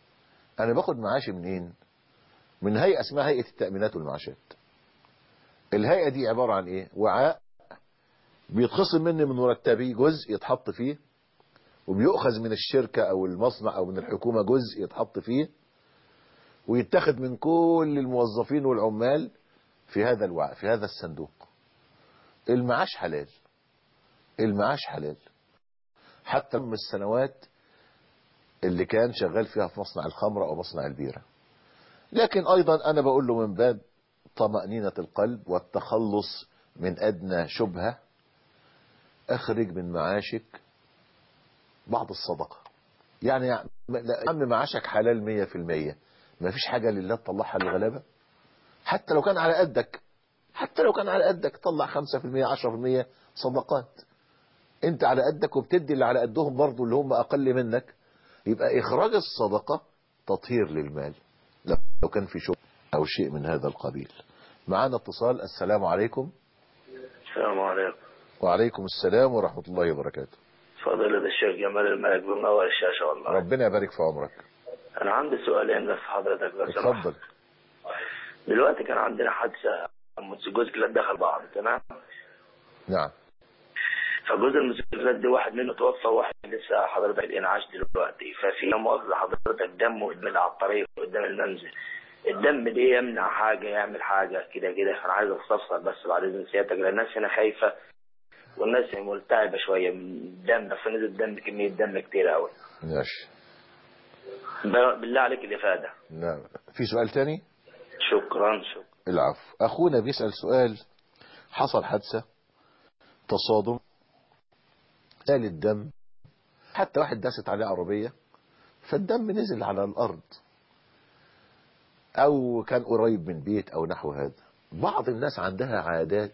انا باخد معاشي منين من هيئة اسمها هيئة التأمينات والمعاشات الهيئة دي عبارة عن ايه وعاء بيتخصم مني من مرتبي جزء يتحط فيه وبيؤخذ من الشركة او المصنع او من الحكومة جزء يتحط فيه ويتخذ من كل الموظفين والعمال في هذا الوعاء في هذا الصندوق المعاش حلال المعاش حلال حتى من السنوات اللي كان شغال فيها في مصنع الخمر او مصنع البيرة لكن ايضا انا بقول له من باب طمأنينة القلب والتخلص من ادنى شبهة اخرج من معاشك بعض الصدقة يعني يا عم معاشك حلال مية في المية ما فيش حاجة لله تطلعها للغلابة حتى لو كان على قدك حتى لو كان على قدك طلع خمسة في المية عشرة في المية صدقات انت على قدك وبتدي اللي على قدهم برضو اللي هم اقل منك يبقى اخراج الصدقة تطهير للمال لو كان في شغل او شيء من هذا القبيل معانا اتصال السلام عليكم السلام عليكم وعليكم السلام ورحمة الله وبركاته فضيلة الشيخ جمال الملك بمنور الشاشة والله ربنا يبارك في عمرك أنا عندي سؤالين بس حضرتك لو سمحت اتفضل دلوقتي كان عندنا حادثة موتوسيكلات دخل بعض تمام نعم فجزء الموتوسيكلات دي واحد منه توفى وواحد لسه حضرتك الانعاش دلوقتي ففي لا مؤاخذة حضرتك دم قدام على الطريق قدام المنزل الدم ده يمنع حاجة يعمل حاجة كده كده أنا عايز أستفسر بس بعد إذن سيادتك لأن الناس هنا خايفة والناس ملتهبة شوية من الدم فنزل دم كمية دم كتير أوي ماشي بالله عليك الإفادة نعم في سؤال تاني شكرا شكرا العفو أخونا بيسأل سؤال حصل حادثة تصادم قال الدم حتى واحد داست عليه عربية فالدم نزل على الأرض أو كان قريب من بيت أو نحو هذا بعض الناس عندها عادات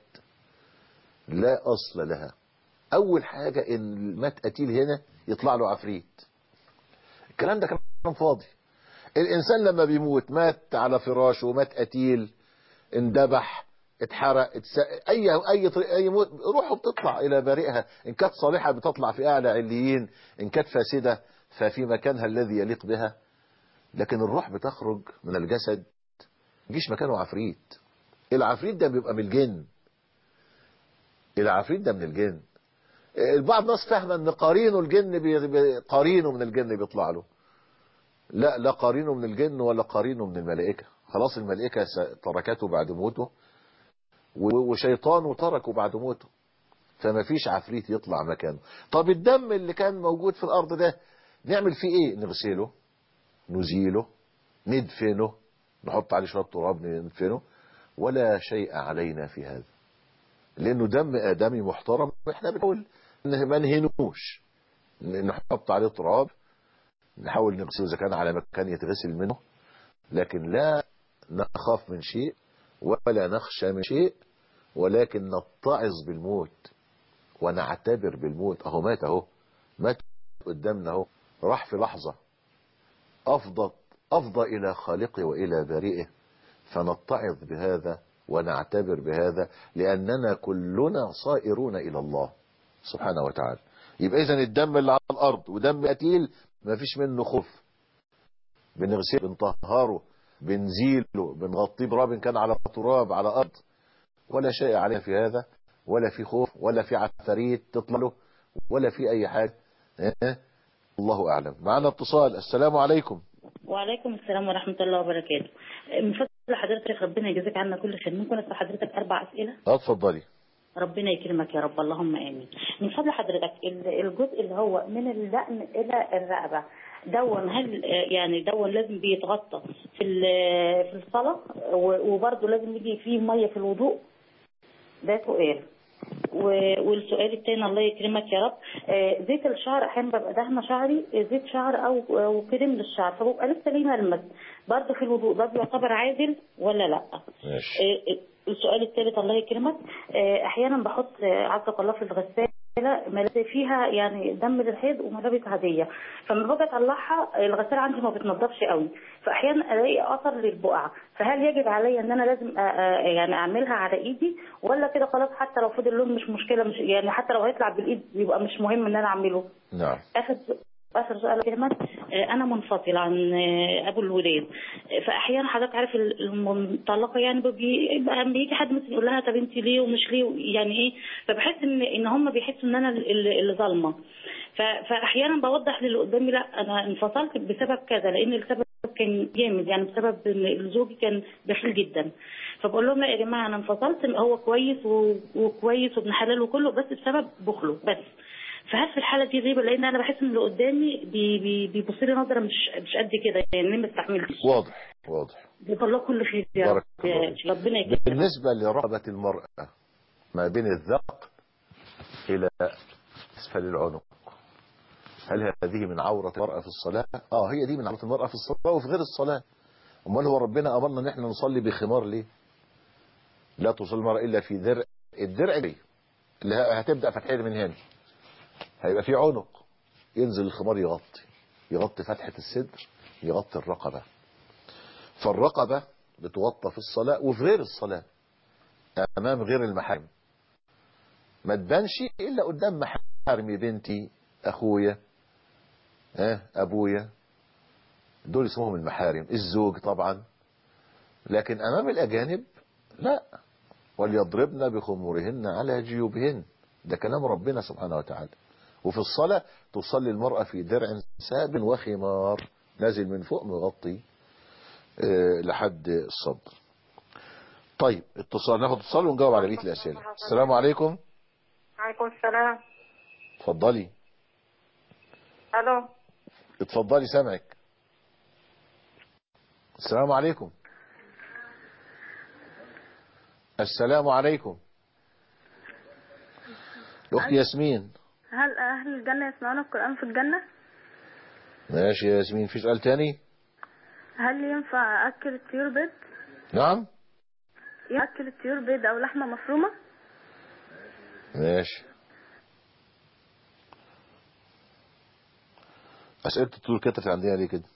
لا أصل لها أول حاجة إن مات قتيل هنا يطلع له عفريت الكلام ده كلام فاضي الإنسان لما بيموت مات على فراشه مات قتيل اندبح اتحرق اتس... اي اي طريق اي موت روحه بتطلع الى بارئها ان كانت صالحه بتطلع في اعلى عليين ان كانت فاسده ففي مكانها الذي يليق بها لكن الروح بتخرج من الجسد يجيش مكانه عفريت العفريت ده بيبقى من الجن العفريت ده من الجن البعض ناس فاهمه ان قرينه الجن بي... بي... قرينه من الجن بيطلع له لا لا قرينه من الجن ولا قرينه من الملائكه خلاص الملائكه تركته بعد موته وشيطانه تركه بعد موته فما فيش عفريت يطلع مكانه طب الدم اللي كان موجود في الارض ده نعمل فيه ايه نغسله نزيله ندفنه نحط عليه شويه تراب ندفنه ولا شيء علينا في هذا لانه دم ادمي محترم احنا بنحاول ما نهنوش نحط عليه تراب نحاول نغسله اذا كان على مكان يتغسل منه لكن لا نخاف من شيء ولا نخشى من شيء ولكن نتعظ بالموت ونعتبر بالموت اهو مات اهو مات قدامنا اهو راح في لحظة افضى افضى الى خالقه والى بارئه فنتعظ بهذا ونعتبر بهذا لاننا كلنا صائرون الى الله سبحانه وتعالى يبقى اذا الدم اللي على الارض ودم قتيل ما فيش منه خوف بنغسله بنطهره بنزيله بنغطيه براب إن كان على تراب على أرض ولا شيء عليه في هذا ولا في خوف ولا في عفاريت تطلع له ولا في أي حاجة اه؟ الله أعلم معنا اتصال السلام عليكم وعليكم السلام ورحمة الله وبركاته من فضل حضرتك ربنا يجزاك عنا كل خير ممكن أسأل حضرتك أربع أسئلة اتفضلي ربنا يكرمك يا رب اللهم آمين من فضل حضرتك الجزء اللي هو من اللحم إلى الرقبة دون هل يعني دون لازم بيتغطى في في الصلاة وبرضه لازم يجي فيه مية في الوضوء ده سؤال والسؤال الثاني الله يكرمك يا رب زيت الشعر احيانا ببقى دهنه شعري زيت شعر او او كريم للشعر فببقى لسه ليه ملمس برضه في الوضوء ده بيعتبر عادل ولا لا؟ ماشي. السؤال الثالث الله يكرمك احيانا بحط عزك الله في الغسالة ملابس فيها يعني دم للحيض وملابس عاديه فلما باجي اطلعها الغساله عندي ما بتنضفش قوي فاحيانا الاقي اثر للبقعه فهل يجب عليا ان انا لازم يعني اعملها على ايدي ولا كده خلاص حتى لو فضل اللون مش مشكله مش يعني حتى لو هيطلع بالايد يبقى مش مهم ان انا اعمله نعم اخر اخر سؤال كلمات آه، انا منفصل عن آه، ابو الولاد آه، فاحيانا حضرتك عارف ال- المطلقه يعني بيجي بقى بيجي حد مثلا يقول لها طب انت ليه ومش ليه يعني ايه فبحس ان ان هم بيحسوا ان انا اللي اللي ظالمه ف- فاحيانا بوضح للي قدامي لا انا انفصلت بسبب كذا لان السبب كان جامد يعني بسبب ان زوجي كان بخيل جدا فبقول لهم لا يا جماعه انا انفصلت هو كويس و- وكويس وابن حلال وكله بس بسبب بخله بس فهل في الحاله دي غيبه لان انا بحس ان اللي قدامي بي- بي- بيبص لي نظره مش مش قد كده يعني ما استحملش واضح واضح جزا الله كل خير يا بارك رب يا ربنا يكرمك بالنسبة لرقبة المرأة ما بين الذقن إلى أسفل العنق هل هذه من عورة المرأة في الصلاة؟ آه هي دي من عورة المرأة في الصلاة وفي غير الصلاة أمال هو ربنا أمرنا إن إحنا نصلي بخمار ليه؟ لا تصلي المرأة إلا في درع الدرع دي اللي هتبدأ فتحية من هنا هيبقى في عنق ينزل الخمار يغطي يغطي فتحة الصدر يغطي الرقبة فالرقبة بتوطى في الصلاة وفي غير الصلاة أمام غير المحارم ما تبانش إلا قدام محارمي بنتي أخويا اه أبويا دول اسمهم المحارم الزوج طبعا لكن أمام الأجانب لا وليضربن بخمورهن على جيوبهن ده كلام ربنا سبحانه وتعالى وفي الصلاة تصلي المرأة في درع ساب وخمار نازل من فوق مغطي آه، لحد الصدر طيب اتصال ناخد اتصال ونجاوب على بقيه الاسئله السلام عليكم عليكم السلام اتفضلي الو اتفضلي سامعك السلام عليكم السلام عليكم الاخت ياسمين هل اهل الجنه يسمعون القران في الجنه ماشي يا ياسمين في سؤال تاني هل ينفع اكل الطيور بيض نعم ياكل الطيور بيض او لحمه مفرومه ماشي اسئله الطول كترت عندنا ليه كده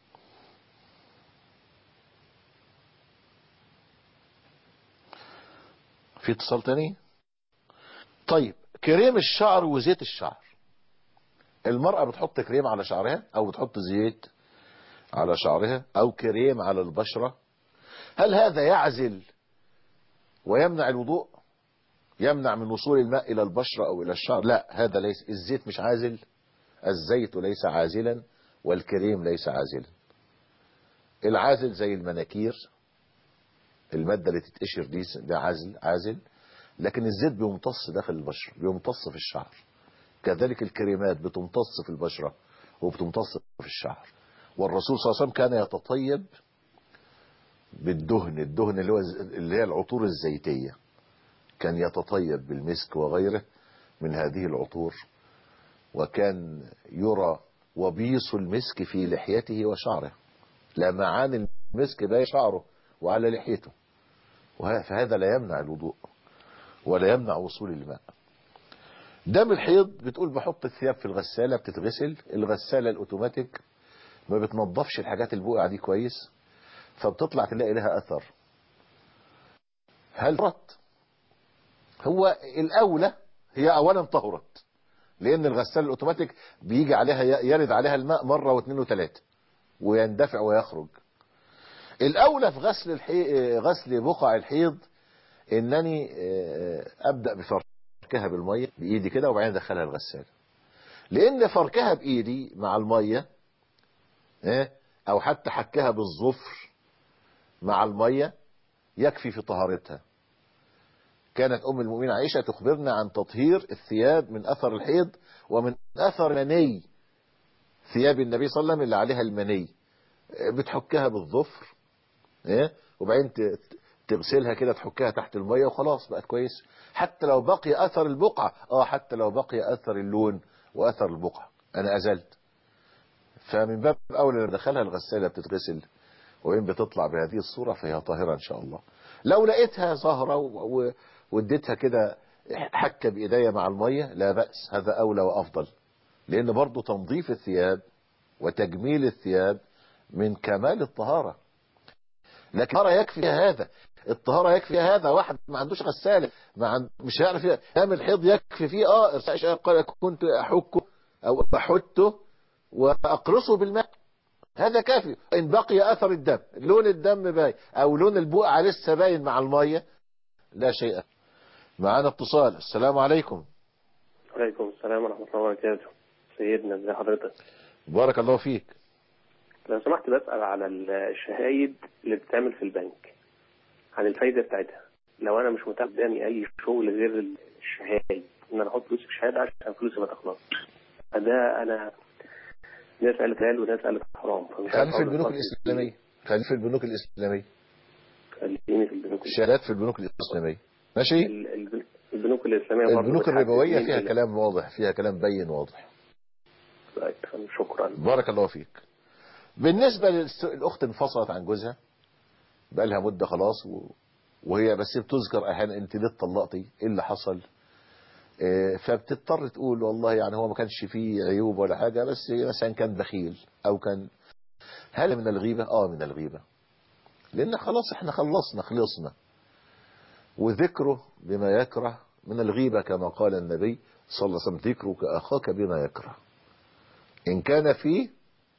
في اتصال تاني طيب كريم الشعر وزيت الشعر المرأة بتحط كريم على شعرها او بتحط زيت على شعرها او كريم على البشرة هل هذا يعزل ويمنع الوضوء يمنع من وصول الماء الى البشرة او الى الشعر لا هذا ليس الزيت مش عازل الزيت ليس عازلا والكريم ليس عازلا العازل زي المناكير المادة اللي تتقشر دي ده عازل عازل لكن الزيت بيمتص داخل البشرة بيمتص في الشعر كذلك الكريمات بتمتص في البشرة وبتمتص في الشعر والرسول صلى الله عليه وسلم كان يتطيب بالدهن الدهن اللي هو اللي هي العطور الزيتية كان يتطيب بالمسك وغيره من هذه العطور وكان يرى وبيص المسك في لحيته وشعره لمعان المسك باقي شعره وعلى لحيته وه- فهذا لا يمنع الوضوء ولا يمنع وصول الماء دم الحيض بتقول بحط الثياب في الغسالة بتتغسل الغسالة الاوتوماتيك ما بتنظفش الحاجات البقعة دي كويس فبتطلع تلاقي لها اثر هل طهرت هو الاولى هي اولا طهرت لان الغسالة الاوتوماتيك بيجي عليها يرد عليها الماء مرة واثنين وثلاثة ويندفع ويخرج الاولى في غسل الحي... غسل بقع الحيض انني آه، ابدا بفركها بالميه بايدي كده وبعدين ادخلها الغساله لان فركها بايدي مع الميه آه، او حتى حكها بالظفر مع الميه يكفي في طهارتها كانت ام المؤمنين عائشه تخبرنا عن تطهير الثياب من اثر الحيض ومن اثر مني ثياب النبي صلى الله عليه وسلم اللي عليها المني آه، بتحكها بالظفر ايه وبعدين ت- تغسلها كده تحكها تحت المية وخلاص بقت كويس حتى لو بقي اثر البقعة اه حتى لو بقي اثر اللون واثر البقعة انا ازلت فمن باب اولى لما دخلها الغسالة بتتغسل وإن بتطلع بهذه الصورة فهي طاهرة ان شاء الله لو لقيتها ظاهرة و- و- واديتها كده حكة بايديا مع المية لا بأس هذا اولى وافضل لان برضو تنظيف الثياب وتجميل الثياب من كمال الطهارة لكن الطهارة يكفي فيها هذا الطهارة يكفي فيها هذا واحد ما عندوش غسالة ما عند... مش هيعرف يعمل الحيض يكفي فيه اه قال كنت احكه او احته واقرصه بالماء هذا كافي ان بقي اثر الدم لون الدم باين او لون البقعه لسه باين مع الميه لا شيء معانا اتصال السلام عليكم عليكم السلام ورحمة الله وبركاته سيدنا ازي حضرتك بارك الله فيك لو سمحت بسأل على الشهايد اللي بتتعمل في البنك عن الفايدة بتاعتها لو أنا مش متاح قدامي أي شغل غير الشهايد إن أنا أحط فلوسي في شهادة عشان فلوسي ما تخلص فده أنا ناس قالت حلال وناس قالت حرام فمش عارف خلي في أقول البنوك الفرق الاسلاميه خلي في البنوك الاسلاميه خليني في البنوك الشهادات في البنوك الاسلاميه ماشي ال- ال- البنوك الإسلامية برضه البنوك بتحدد الربويه مين فيها اللي- كلام واضح فيها كلام بين واضح طيب، شكرا بارك الله فيك بالنسبة للأخت انفصلت عن جوزها بقى لها مدة خلاص و... وهي بس بتذكر أحيانا أنت ليه اتطلقتي إيه اللي حصل آه، فبتضطر تقول والله يعني هو ما كانش فيه عيوب ولا حاجة بس مثلا كان بخيل أو كان هل من الغيبة؟ آه من الغيبة لأن خلاص احنا خلصنا خلصنا وذكره بما يكره من الغيبة كما قال النبي صلى الله عليه وسلم ذكرك أخاك بما يكره إن كان فيه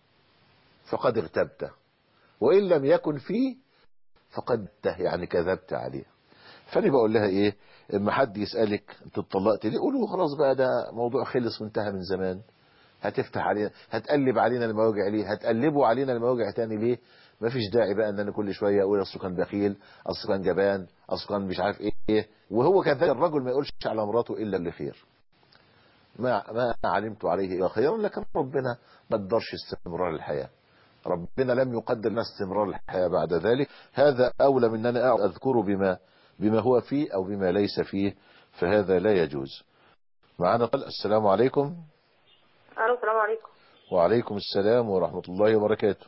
فقد اغتبته وإن لم يكن فيه فقد يعني كذبت عليه فأنا بقول لها إيه اما حد يسألك انت اتطلقت ليه قولوا خلاص بقى ده موضوع خلص وانتهى من زمان هتفتح علينا هتقلب علينا المواجع ليه هتقلبوا علينا المواجع تاني ليه مفيش داعي بقى ان انا كل شويه اقول اصله كان بخيل اصله كان جبان اصله كان مش عارف ايه وهو كذلك الرجل ما يقولش على مراته الا اللي خير ما ما علمت عليه الا خيرا لكن ربنا ما قدرش استمرار الحياه ربنا لم يقدر لنا استمرار الحياه بعد ذلك هذا اولى من ان انا اقعد اذكره بما بما هو فيه او بما ليس فيه فهذا لا يجوز معنا قال السلام عليكم الو السلام عليكم وعليكم السلام ورحمه الله وبركاته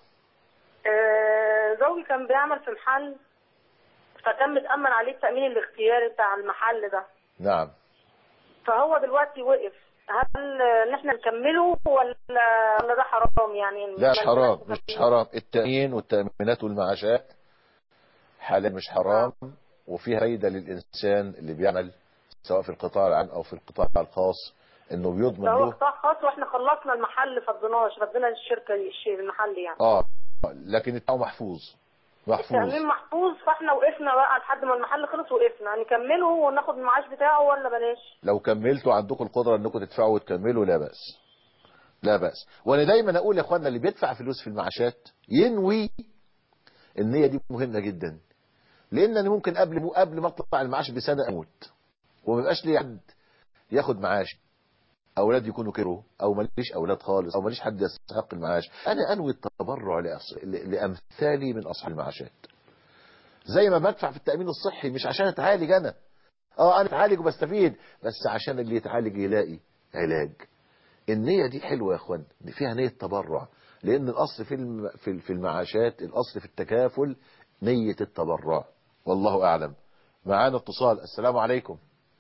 آه زوجي كان بيعمل في محل فكان متأمن عليه التأمين الاختياري بتاع المحل ده نعم فهو دلوقتي وقف هل ان احنا نكمله ولا ولا ده حرام يعني لا مش حرام مش حرام التأمين والتأمينات والمعاشات حلال مش حرام وفيها فايدة للإنسان اللي بيعمل سواء في القطاع العام أو في القطاع الخاص إنه بيضمن فهو له قطاع خاص واحنا خلصنا المحل فضيناش ردينا للشركه الشيء المحل يعني آه لكن التأمين محفوظ محفوظ التأمين محفوظ فاحنا وقفنا بقى لحد ما المحل خلص وقفنا نكمله وناخد المعاش بتاعه ولا بلاش لو كملتوا عندكم القدرة انكم تدفعوا وتكملوا لا بأس لا بأس وانا دايما اقول يا اخوانا اللي بيدفع فلوس في المعاشات ينوي النية دي مهمة جدا لان انا ممكن قبل قبل ما اطلع المعاش بسنة اموت وما يبقاش لي حد ياخد معاش اولاد يكونوا كبروا او ماليش اولاد خالص او ماليش حد يستحق المعاش انا انوي التبرع لأص... ل- لامثالي من اصحاب المعاشات زي ما بدفع في التأمين الصحي مش عشان اتعالج انا اه انا اتعالج وبستفيد بس عشان اللي يتعالج يلاقي علاج النية دي حلوة يا اخوان دي فيها نية تبرع لان الاصل في الم... في في المعاشات الاصل في التكافل نية التبرع والله اعلم معانا اتصال السلام عليكم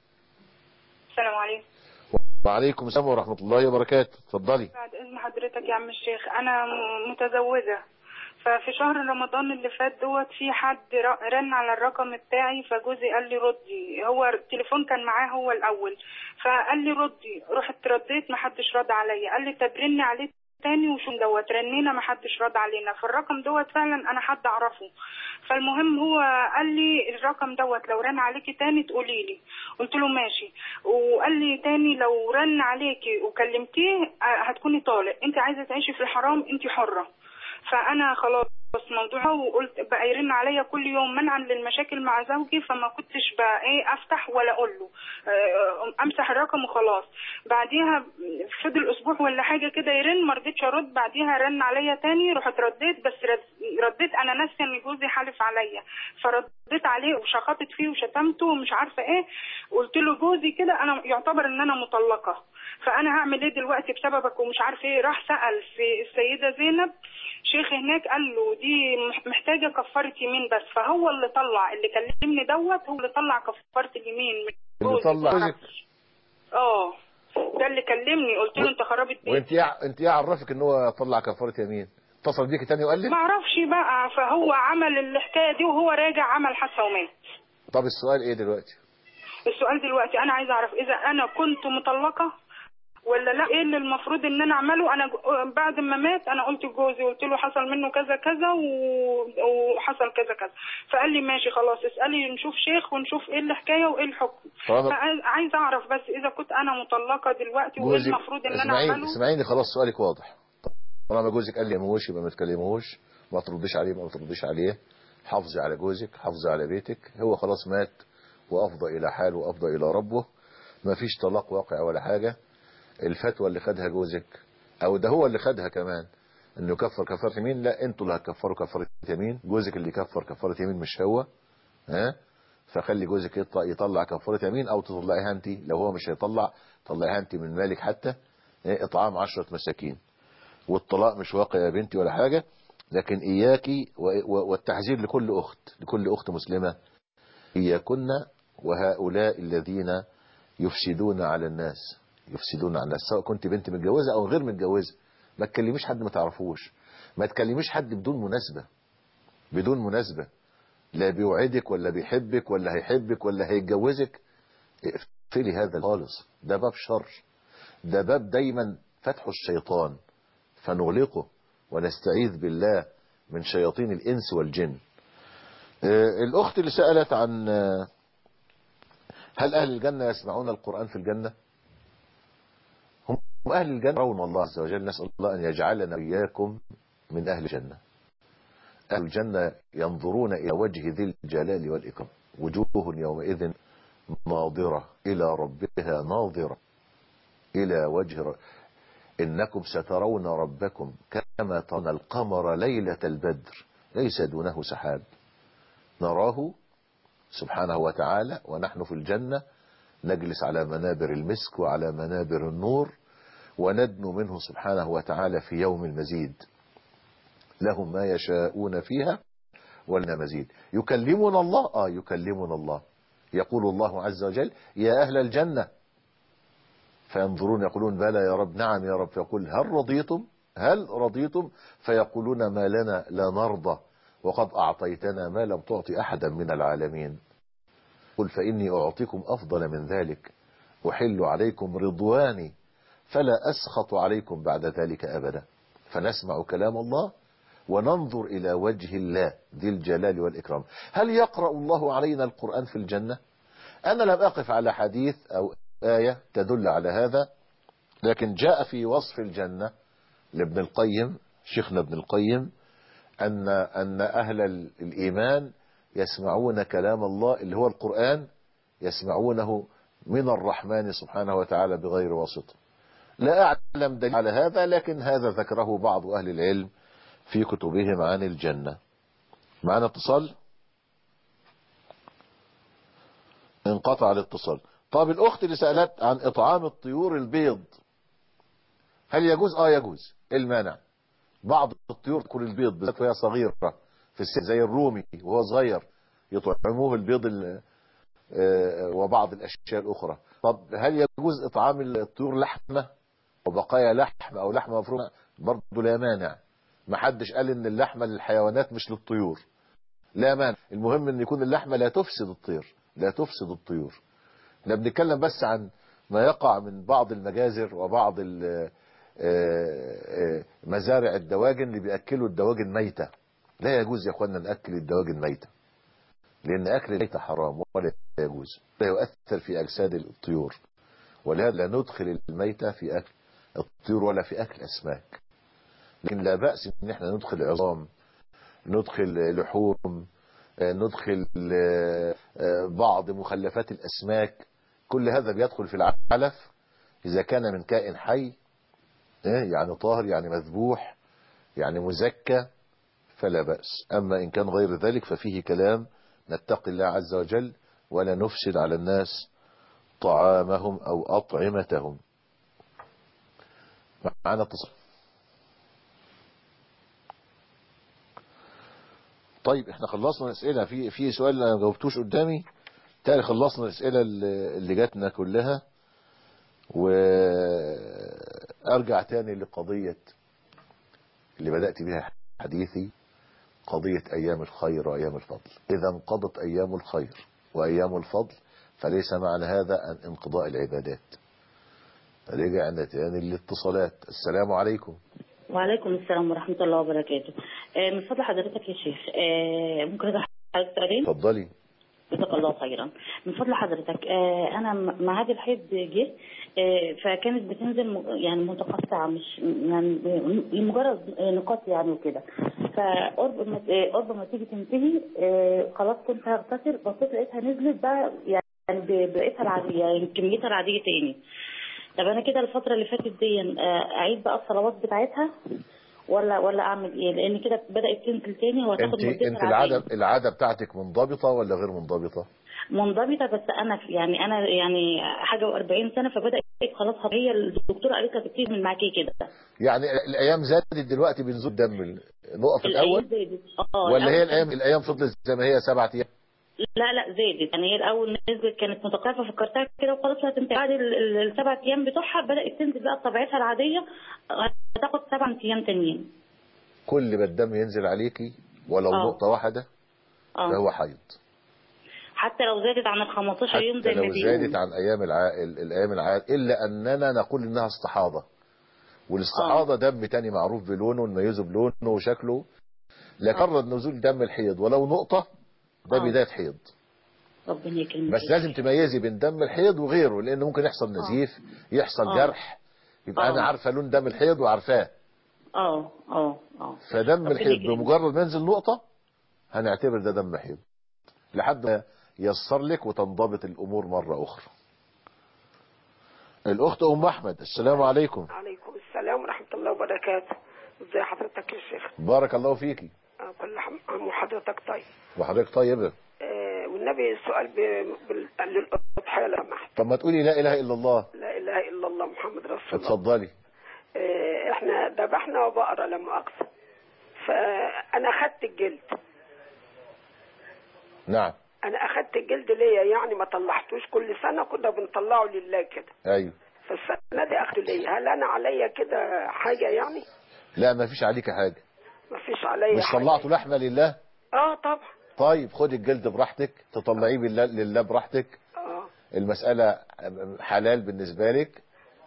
السلام عليكم وعليكم السلام ورحمة الله وبركاته اتفضلي بعد اذن حضرتك يا عم الشيخ انا م- متزوجه ففي شهر رمضان اللي فات دوت في حد ر- رن على الرقم بتاعي فجوزي قال لي ردي هو التليفون كان معاه هو الاول فقال لي ردي رحت رديت ما حدش رد عليا قال لي طب رني عليه تاني وشو دوت رنينا ما حدش رد علينا فالرقم دوت فعلا انا حد اعرفه فالمهم هو قال لي الرقم دوت لو رن عليكي تاني تقولي لي قلت له ماشي وقال لي تاني لو رن عليكي وكلمتيه آه، هتكوني طالق انت عايزه تعيشي في الحرام انت حره فانا خلاص موضوع وقلت بقى يرن عليا كل يوم منعا للمشاكل مع زوجي فما كنتش بقى ايه افتح ولا اقول له آه، امسح الرقم وخلاص بعديها فضل اسبوع ولا حاجه كده يرن ما رضيتش ارد بعديها رن عليا تاني رحت رديت بس رد- رديت انا ناسيه ان جوزي حالف عليا فرديت عليه وشخطت فيه وشتمته ومش عارفه ايه قلت له جوزي كده انا يعتبر ان انا مطلقه فانا هعمل ايه دلوقتي بسببك ومش عارف ايه راح سال في السيده زينب شيخ هناك قال له دي مح- محتاجه كفاره يمين بس فهو اللي طلع اللي كلمني دوت هو اللي طلع كفاره اليمين مش اللي جوزي. طلع جوزك اه ده اللي كلمني قلت له انت خربت بيتي وانت يع... انت ايه عرفك ان هو طلع كفارة يمين اتصل بيك تاني وقال لك ما اعرفش بقى فهو عمل الحكايه دي وهو راجع عمل حادثه ومات طب السؤال ايه دلوقتي السؤال دلوقتي انا عايزه اعرف اذا انا كنت مطلقه ولا لا ايه اللي المفروض ان انا اعمله انا ج- بعد ما مات انا قلت لجوزي قلت له حصل منه كذا كذا و- وحصل كذا كذا فقال لي ماشي خلاص اسالي نشوف شيخ ونشوف ايه الحكايه وايه الحكم طبعا. فعايز- عايزه اعرف بس اذا كنت انا مطلقه دلوقتي وايه جوزك المفروض ان انا اسمعيني اعمله اسمعيني خلاص سؤالك واضح طالما جوزك قال لي يموش يبقى ما تكلموش ما ترديش عليه ما ترديش عليه حافظي على جوزك حافظي على بيتك هو خلاص مات وافضى الى حاله وافضى الى ربه ما فيش طلاق واقع ولا حاجة الفتوى اللي خدها جوزك او ده هو اللي خدها كمان انه يكفر كفارة يمين لا انتوا اللي هتكفروا كفارة يمين جوزك اللي يكفر كفارة يمين مش هو ها فخلي جوزك يطلع, يطلع كفارة يمين او تطلعيها انت لو هو مش هيطلع طلعيها انت من مالك حتى إيه، اطعام عشرة مساكين والطلاق مش واقع يا بنتي ولا حاجة لكن اياكي و- و- والتحذير لكل اخت لكل اخت مسلمة اياكن وهؤلاء الذين يفسدون على الناس يفسدون على الناس سواء كنت بنت متجوزة او غير متجوزة ما تكلميش حد ما تعرفوش ما تكلميش حد بدون مناسبة بدون مناسبة لا بيوعدك ولا بيحبك ولا هيحبك ولا هيتجوزك اقفلي هذا خالص ده باب شر ده باب دايما فتح الشيطان فنغلقه ونستعيذ بالله من شياطين الإنس والجن آه، الأخت اللي سألت عن آه، هل أهل الجنة يسمعون القرآن في الجنة هم أهل الجنة يرون الله عز وجل نسأل الله أن يجعلنا إياكم من أهل الجنة أهل الجنة ينظرون إلى وجه ذي الجلال والإكرام وجوه يومئذ ناظرة إلى ربها ناظرة إلى وجه ر... إنكم سترون ربكم كما ترون القمر ليلة البدر ليس دونه سحاب نراه سبحانه وتعالى ونحن في الجنة نجلس على منابر المسك وعلى منابر النور وندنو منه سبحانه وتعالى في يوم المزيد لهم ما يشاءون فيها ولنا مزيد يكلمنا الله آه يكلمنا الله يقول الله عز وجل يا أهل الجنة فينظرون يقولون بلى يا رب نعم يا رب فيقول هل رضيتم هل رضيتم فيقولون ما لنا لا نرضى وقد أعطيتنا ما لم تعطي أحدا من العالمين قل فإني أعطيكم أفضل من ذلك أحل عليكم رضواني فلا أسخط عليكم بعد ذلك أبدا فنسمع كلام الله وننظر إلى وجه الله ذي الجلال والإكرام هل يقرأ الله علينا القرآن في الجنة أنا لم أقف على حديث أو آية تدل على هذا لكن جاء في وصف الجنة لابن القيم شيخنا ابن القيم أن, أن أهل الإيمان يسمعون كلام الله اللي هو القرآن يسمعونه من الرحمن سبحانه وتعالى بغير واسطة لا أعلم دليل على هذا لكن هذا ذكره بعض أهل العلم في كتبهم عن الجنة معنا اتصال انقطع الاتصال طب الأخت اللي سألت عن إطعام الطيور البيض هل يجوز آه يجوز إيه المانع بعض الطيور تأكل البيض بالذات وهي صغيرة في السن زي الرومي وهو صغير يطعموه البيض ال- آه، وبعض الأشياء الأخرى طب هل يجوز إطعام الطيور لحمة وبقايا لحم أو لحمة مفرومة برضه لا مانع ما حدش قال ان اللحمة للحيوانات مش للطيور لا مانع المهم ان يكون اللحمة لا تفسد الطير لا تفسد الطيور احنا بنتكلم بس عن ما يقع من بعض المجازر وبعض ال- آه، آه، مزارع الدواجن اللي بيأكلوا الدواجن ميتة لا يجوز يا اخوانا نأكل الدواجن ميتة لان اكل الميتة حرام ولا يجوز لا يؤثر في اجساد الطيور ولهذا لا ندخل الميتة في اكل الطيور ولا في اكل اسماك لكن لا بأس ان احنا ندخل عظام ندخل لحوم آه، ندخل آه، آه، بعض مخلفات الاسماك كل هذا بيدخل في العلف اذا كان من كائن حي آه، يعني طاهر يعني مذبوح يعني مزكى فلا بأس اما ان كان غير ذلك ففيه كلام نتقي الله عز وجل ولا نفسد على الناس طعامهم او اطعمتهم معنا اتصال طيب احنا خلصنا الاسئله في في سؤال انا ما جاوبتوش قدامي تاني خلصنا الاسئله اللي اللي جاتنا كلها وارجع تاني لقضيه اللي بدات بها حديثي قضيه ايام الخير وايام الفضل اذا انقضت ايام الخير وايام الفضل فليس معنى هذا ان انقضاء العبادات رجعنا تاني للاتصالات السلام عليكم وعليكم السلام ورحمة الله وبركاته آه، من فضل حضرتك يا شيخ آه، ممكن أسأل حضرتك سؤالين اتفضلي جزاك الله خيرا من فضل حضرتك آه، أنا م- ميعاد الحيض جه آه، فكانت بتنزل م- يعني متقطعة مش يعني لمجرد نقاط يعني وكده فقرب ما آه، قرب ما تيجي تنتهي آه، خلاص كنت هغتسل بصيت لقيتها نزلت بقى يعني ب- بقيتها العادية يعني كميتها العادية تاني طب انا كده الفتره اللي فاتت دي آه، اعيد بقى الصلوات بتاعتها ولا ولا اعمل ايه لان كده بدات تنزل تاني وهتاخد انت مدتها انت العادية. العاده العاده بتاعتك منضبطه ولا غير منضبطه منضبطه بس انا في- يعني انا يعني حاجه و40 سنه فبدات خلاص هي الدكتوره قالت لها تبتدي من معاكي كده يعني الايام زادت دلوقتي بنزول دم نقف الاول الأيام زادت. اه ولا هي الأول الايام الايام فضلت زي ما هي سبعة ايام لا لا زادت يعني هي الاول نزلت كانت متقاعفه فكرتها كده وخلاص هتنتهي بعد ال- ال- السبع ايام بتوعها بدات تنزل بقى بطبيعتها العاديه هتاخد سبع ايام تانيين كل ما الدم ينزل عليكي ولو آه. نقطه واحده اه فهو حيض حتى لو زادت عن ال 15 يوم حتى زي ما لو بيقولوا زادت عن ايام العائل الايام العائل الا اننا نقول انها استحاضه والاستحاضه دم تاني معروف بلونه ونميزه بلونه وشكله لكرر نزول دم الحيض ولو نقطه ده آه. بدايه حيض ربنا يكرمك بس لازم تميزي بين دم الحيض وغيره لان ممكن يحصل نزيف يحصل آه. جرح يبقى آه. انا عارفه لون دم الحيض وعارفاه اه اه اه فدم ربنا الحيض يكرمك. بمجرد ما ينزل نقطه هنعتبر ده دم حيض لحد ما ييسر لك وتنضبط الامور مره اخرى الاخت ام احمد السلام عليكم عليكم السلام ورحمة الله وبركاته ازي حضرتك يا شيخ بارك الله فيكي آه، كل حم- عام وحضرتك طيب وحضرتك طيبه آه والنبي السؤال ب- بال- للأضحية لا محت طب ما تقولي لا اله الا الله لا إله إلا الله محمد رسول الله اتفضلي آه احنا ذبحنا بقرة لا مؤاخذة فأنا أخدت الجلد نعم أنا أخدت الجلد ليا يعني ما طلعتوش كل سنة كنا بنطلعه لله كده ايوه فالسنة دي أخدته ليا هل أنا عليا كده حاجة يعني لا ما فيش عليك حاجه ما فيش عليا مش حاجة طلعتوا لحمه لله اه طبعا طيب خد الجلد براحتك تطلعيه بالله لله براحتك اه المسألة حلال بالنسبة لك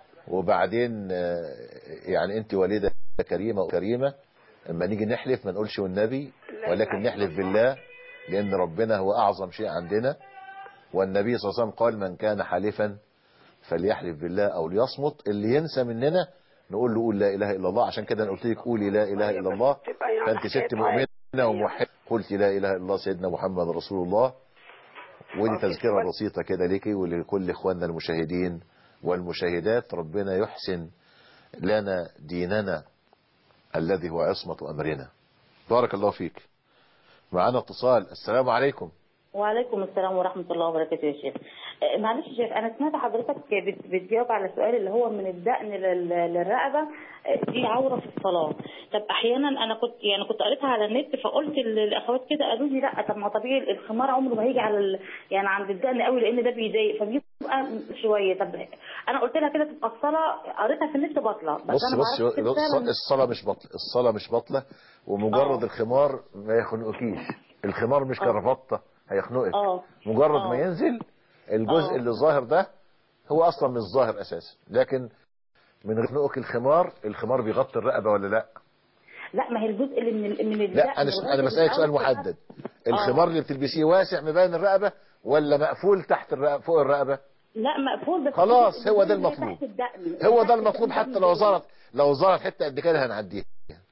وبعدين آه، يعني انت والدة كريمة وكريمة اما نيجي نحلف ما نقولش والنبي ولكن نحلف بالله لان ربنا هو اعظم شيء عندنا والنبي صلى الله عليه وسلم قال من كان حالفا فليحلف بالله او ليصمت اللي ينسى مننا نقول له قول لا اله الا الله عشان كده انا قلت لك قولي لا اله الا الله تبقى يعني فانت ست حكاية مؤمنة وموحدة قلت لا اله الا الله سيدنا محمد رسول الله ودي تذكرة بسيطة كده ليكي ولكل اخواننا المشاهدين والمشاهدات ربنا يحسن لنا ديننا الذي هو عصمة امرنا بارك الله فيك معنا اتصال السلام عليكم وعليكم السلام ورحمة الله وبركاته يا شيخ آه، معلش يا شيخ أنا سمعت حضرتك بت- بتجاوب على سؤال اللي هو من الدقن لل- للرقبة آه، دي عورة في الصلاة طب أحيانا أنا كنت يعني كنت قريتها على النت فقلت للأخوات كده قالوا لي لا طب ما طبيعي الخمار عمره ما هيجي على ال... يعني عند الدقن قوي لأن ده بيضايق فبيبقى شوية طب أنا قلت لها كده تبقى الصلاة قريتها في النت باطلة بس بص أنا ما بص عرفتش بص فعلاً- الصلاة مش بطلة الصلاة مش بطلة ومجرد آه. الخمار ما يخنقكيش الخمار مش آه. كرافطة هيخنقك اه مجرد آه. ما ينزل الجزء آه. اللي ظاهر ده هو اصلا مش ظاهر اساسا لكن من غير خنقك الخمار الخمار بيغطي الرقبة ولا لا لا ما هي الجزء اللي من ال- من الدقن لا انا لغاية انا بسألك سؤال الأول ده- محدد الخمار اللي بتلبسيه واسع مبين الرقبة ولا مقفول تحت الرقبة فوق الرقبة لا مقفول بس خلاص هو ده اللي المطلوب تحت الدقن. هو تحت ده المطلوب الدقن حتى لو ظهرت لو ظهرت حتة قد كده هنعديها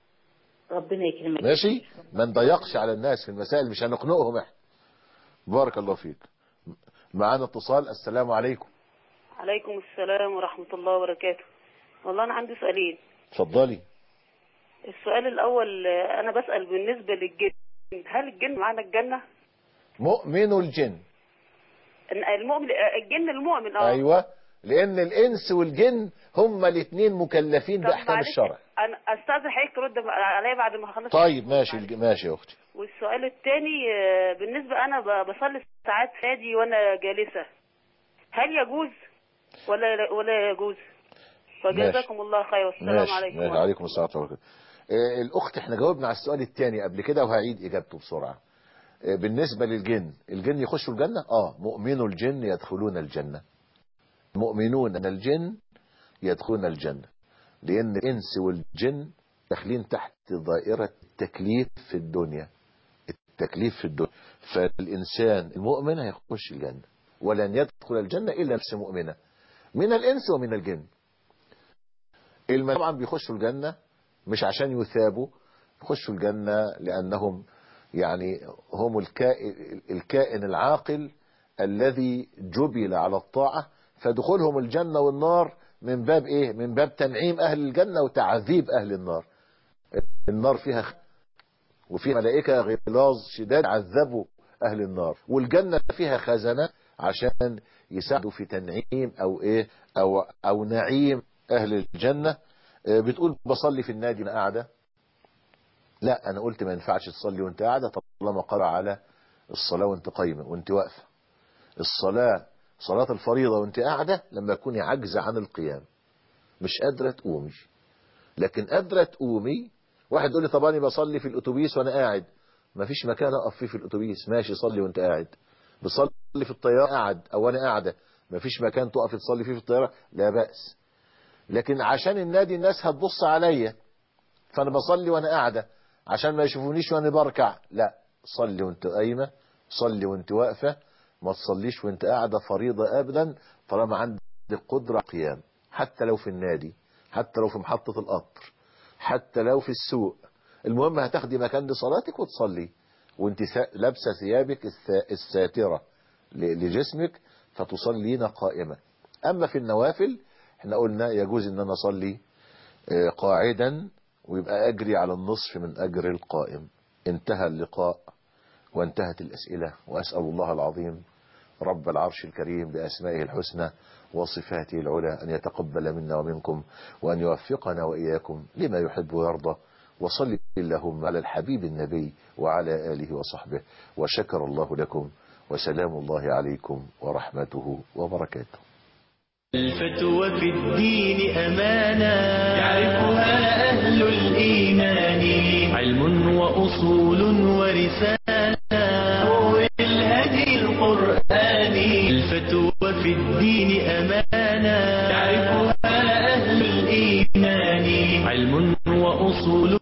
ربنا يكرمك ماشي ما نضيقش على الناس في المسائل مش هنخنقهم احنا بارك الله فيك معانا اتصال السلام عليكم عليكم السلام ورحمة الله وبركاته والله أنا عندي سؤالين اتفضلي السؤال الأول آه، أنا بسأل بالنسبة للجن هل الجن معانا الجنة؟ مؤمن الجن المؤمن آه، الجن المؤمن اه ايوه لان الانس والجن هما الاثنين مكلفين طب باحكام معلش، الشرع أنا أستاذن حضرتك ترد عليا بعد ما أخلص طيب ماشي الج- ماشي يا اختي والسؤال الثاني آه، بالنسبة أنا ب- بصلي ساعات فادي وأنا جالسة هل يجوز ولا ولا يجوز؟ وجزاكم الله خير والسلام ماشي عليكم ماشي عليكم السلام ورحمه الله وبركاته. آه، الاخت احنا جاوبنا على السؤال الثاني قبل كده وهعيد اجابته بسرعه آه، بالنسبه للجن الجن يخشوا الجنه اه مؤمنو الجن يدخلون الجنه مؤمنون ان الجن يدخلون الجنة لأن الإنس والجن داخلين تحت دائرة التكليف في الدنيا التكليف في الدنيا فالإنسان المؤمن هيخش الجنة ولن يدخل الجنة إلا نفس مؤمنة من الإنس ومن الجن المن طبعا بيخشوا الجنة مش عشان يثابوا يخشوا الجنة لأنهم يعني هم الكائن, الكائن العاقل الذي جبل على الطاعة فدخولهم الجنة والنار من باب ايه من باب تنعيم اهل الجنة وتعذيب اهل النار النار فيها خ... وفيها ملائكة غلاظ شداد عذبوا اهل النار والجنة فيها خزنة عشان يساعدوا في تنعيم او ايه او او نعيم اهل الجنة بتقول بصلي في النادي انا قاعدة لا انا قلت ما ينفعش تصلي وانت قاعدة طالما قرأ على الصلاة وانت قايمة وانت واقفة الصلاة صلاة الفريضة وانت قاعدة لما تكوني عاجزة عن القيام مش قادرة تقومي لكن قادرة تقومي واحد يقول لي طب انا بصلي في الاتوبيس وانا قاعد ما فيش مكان اقف فيه في الاتوبيس ماشي صلي وانت قاعد بصلي في الطيارة قاعد او انا قاعدة ما فيش مكان تقف تصلي فيه في الطيارة لا بأس لكن عشان النادي الناس هتبص عليا فانا بصلي وانا قاعدة عشان ما يشوفونيش وانا بركع لا صلي وانت قايمة صلي وانت واقفة ما تصليش وانت قاعدة فريضة ابدا طالما عندك قدرة قيام حتى لو في النادي حتى لو في محطة القطر حتى لو في السوق المهم هتاخدي مكان لصلاتك وتصلي وانت لابسة ثيابك الساترة لجسمك فتصلين قائمة اما في النوافل احنا قلنا يجوز ان انا اصلي قاعدا ويبقى اجري على النصف من اجر القائم انتهى اللقاء وانتهت الاسئلة واسأل الله العظيم رب العرش الكريم بأسمائه الحسنى وصفاته العلى أن يتقبل منا ومنكم وأن يوفقنا وإياكم لما يحب ويرضى وصل اللهم على الحبيب النبي وعلى آله وصحبه وشكر الله لكم وسلام الله عليكم ورحمته وبركاته الفتوى في الدين أمانة يعرفها أهل الإيمان علم وأصول ورسالة الهدي القرآني الفتوى في الدين أمانة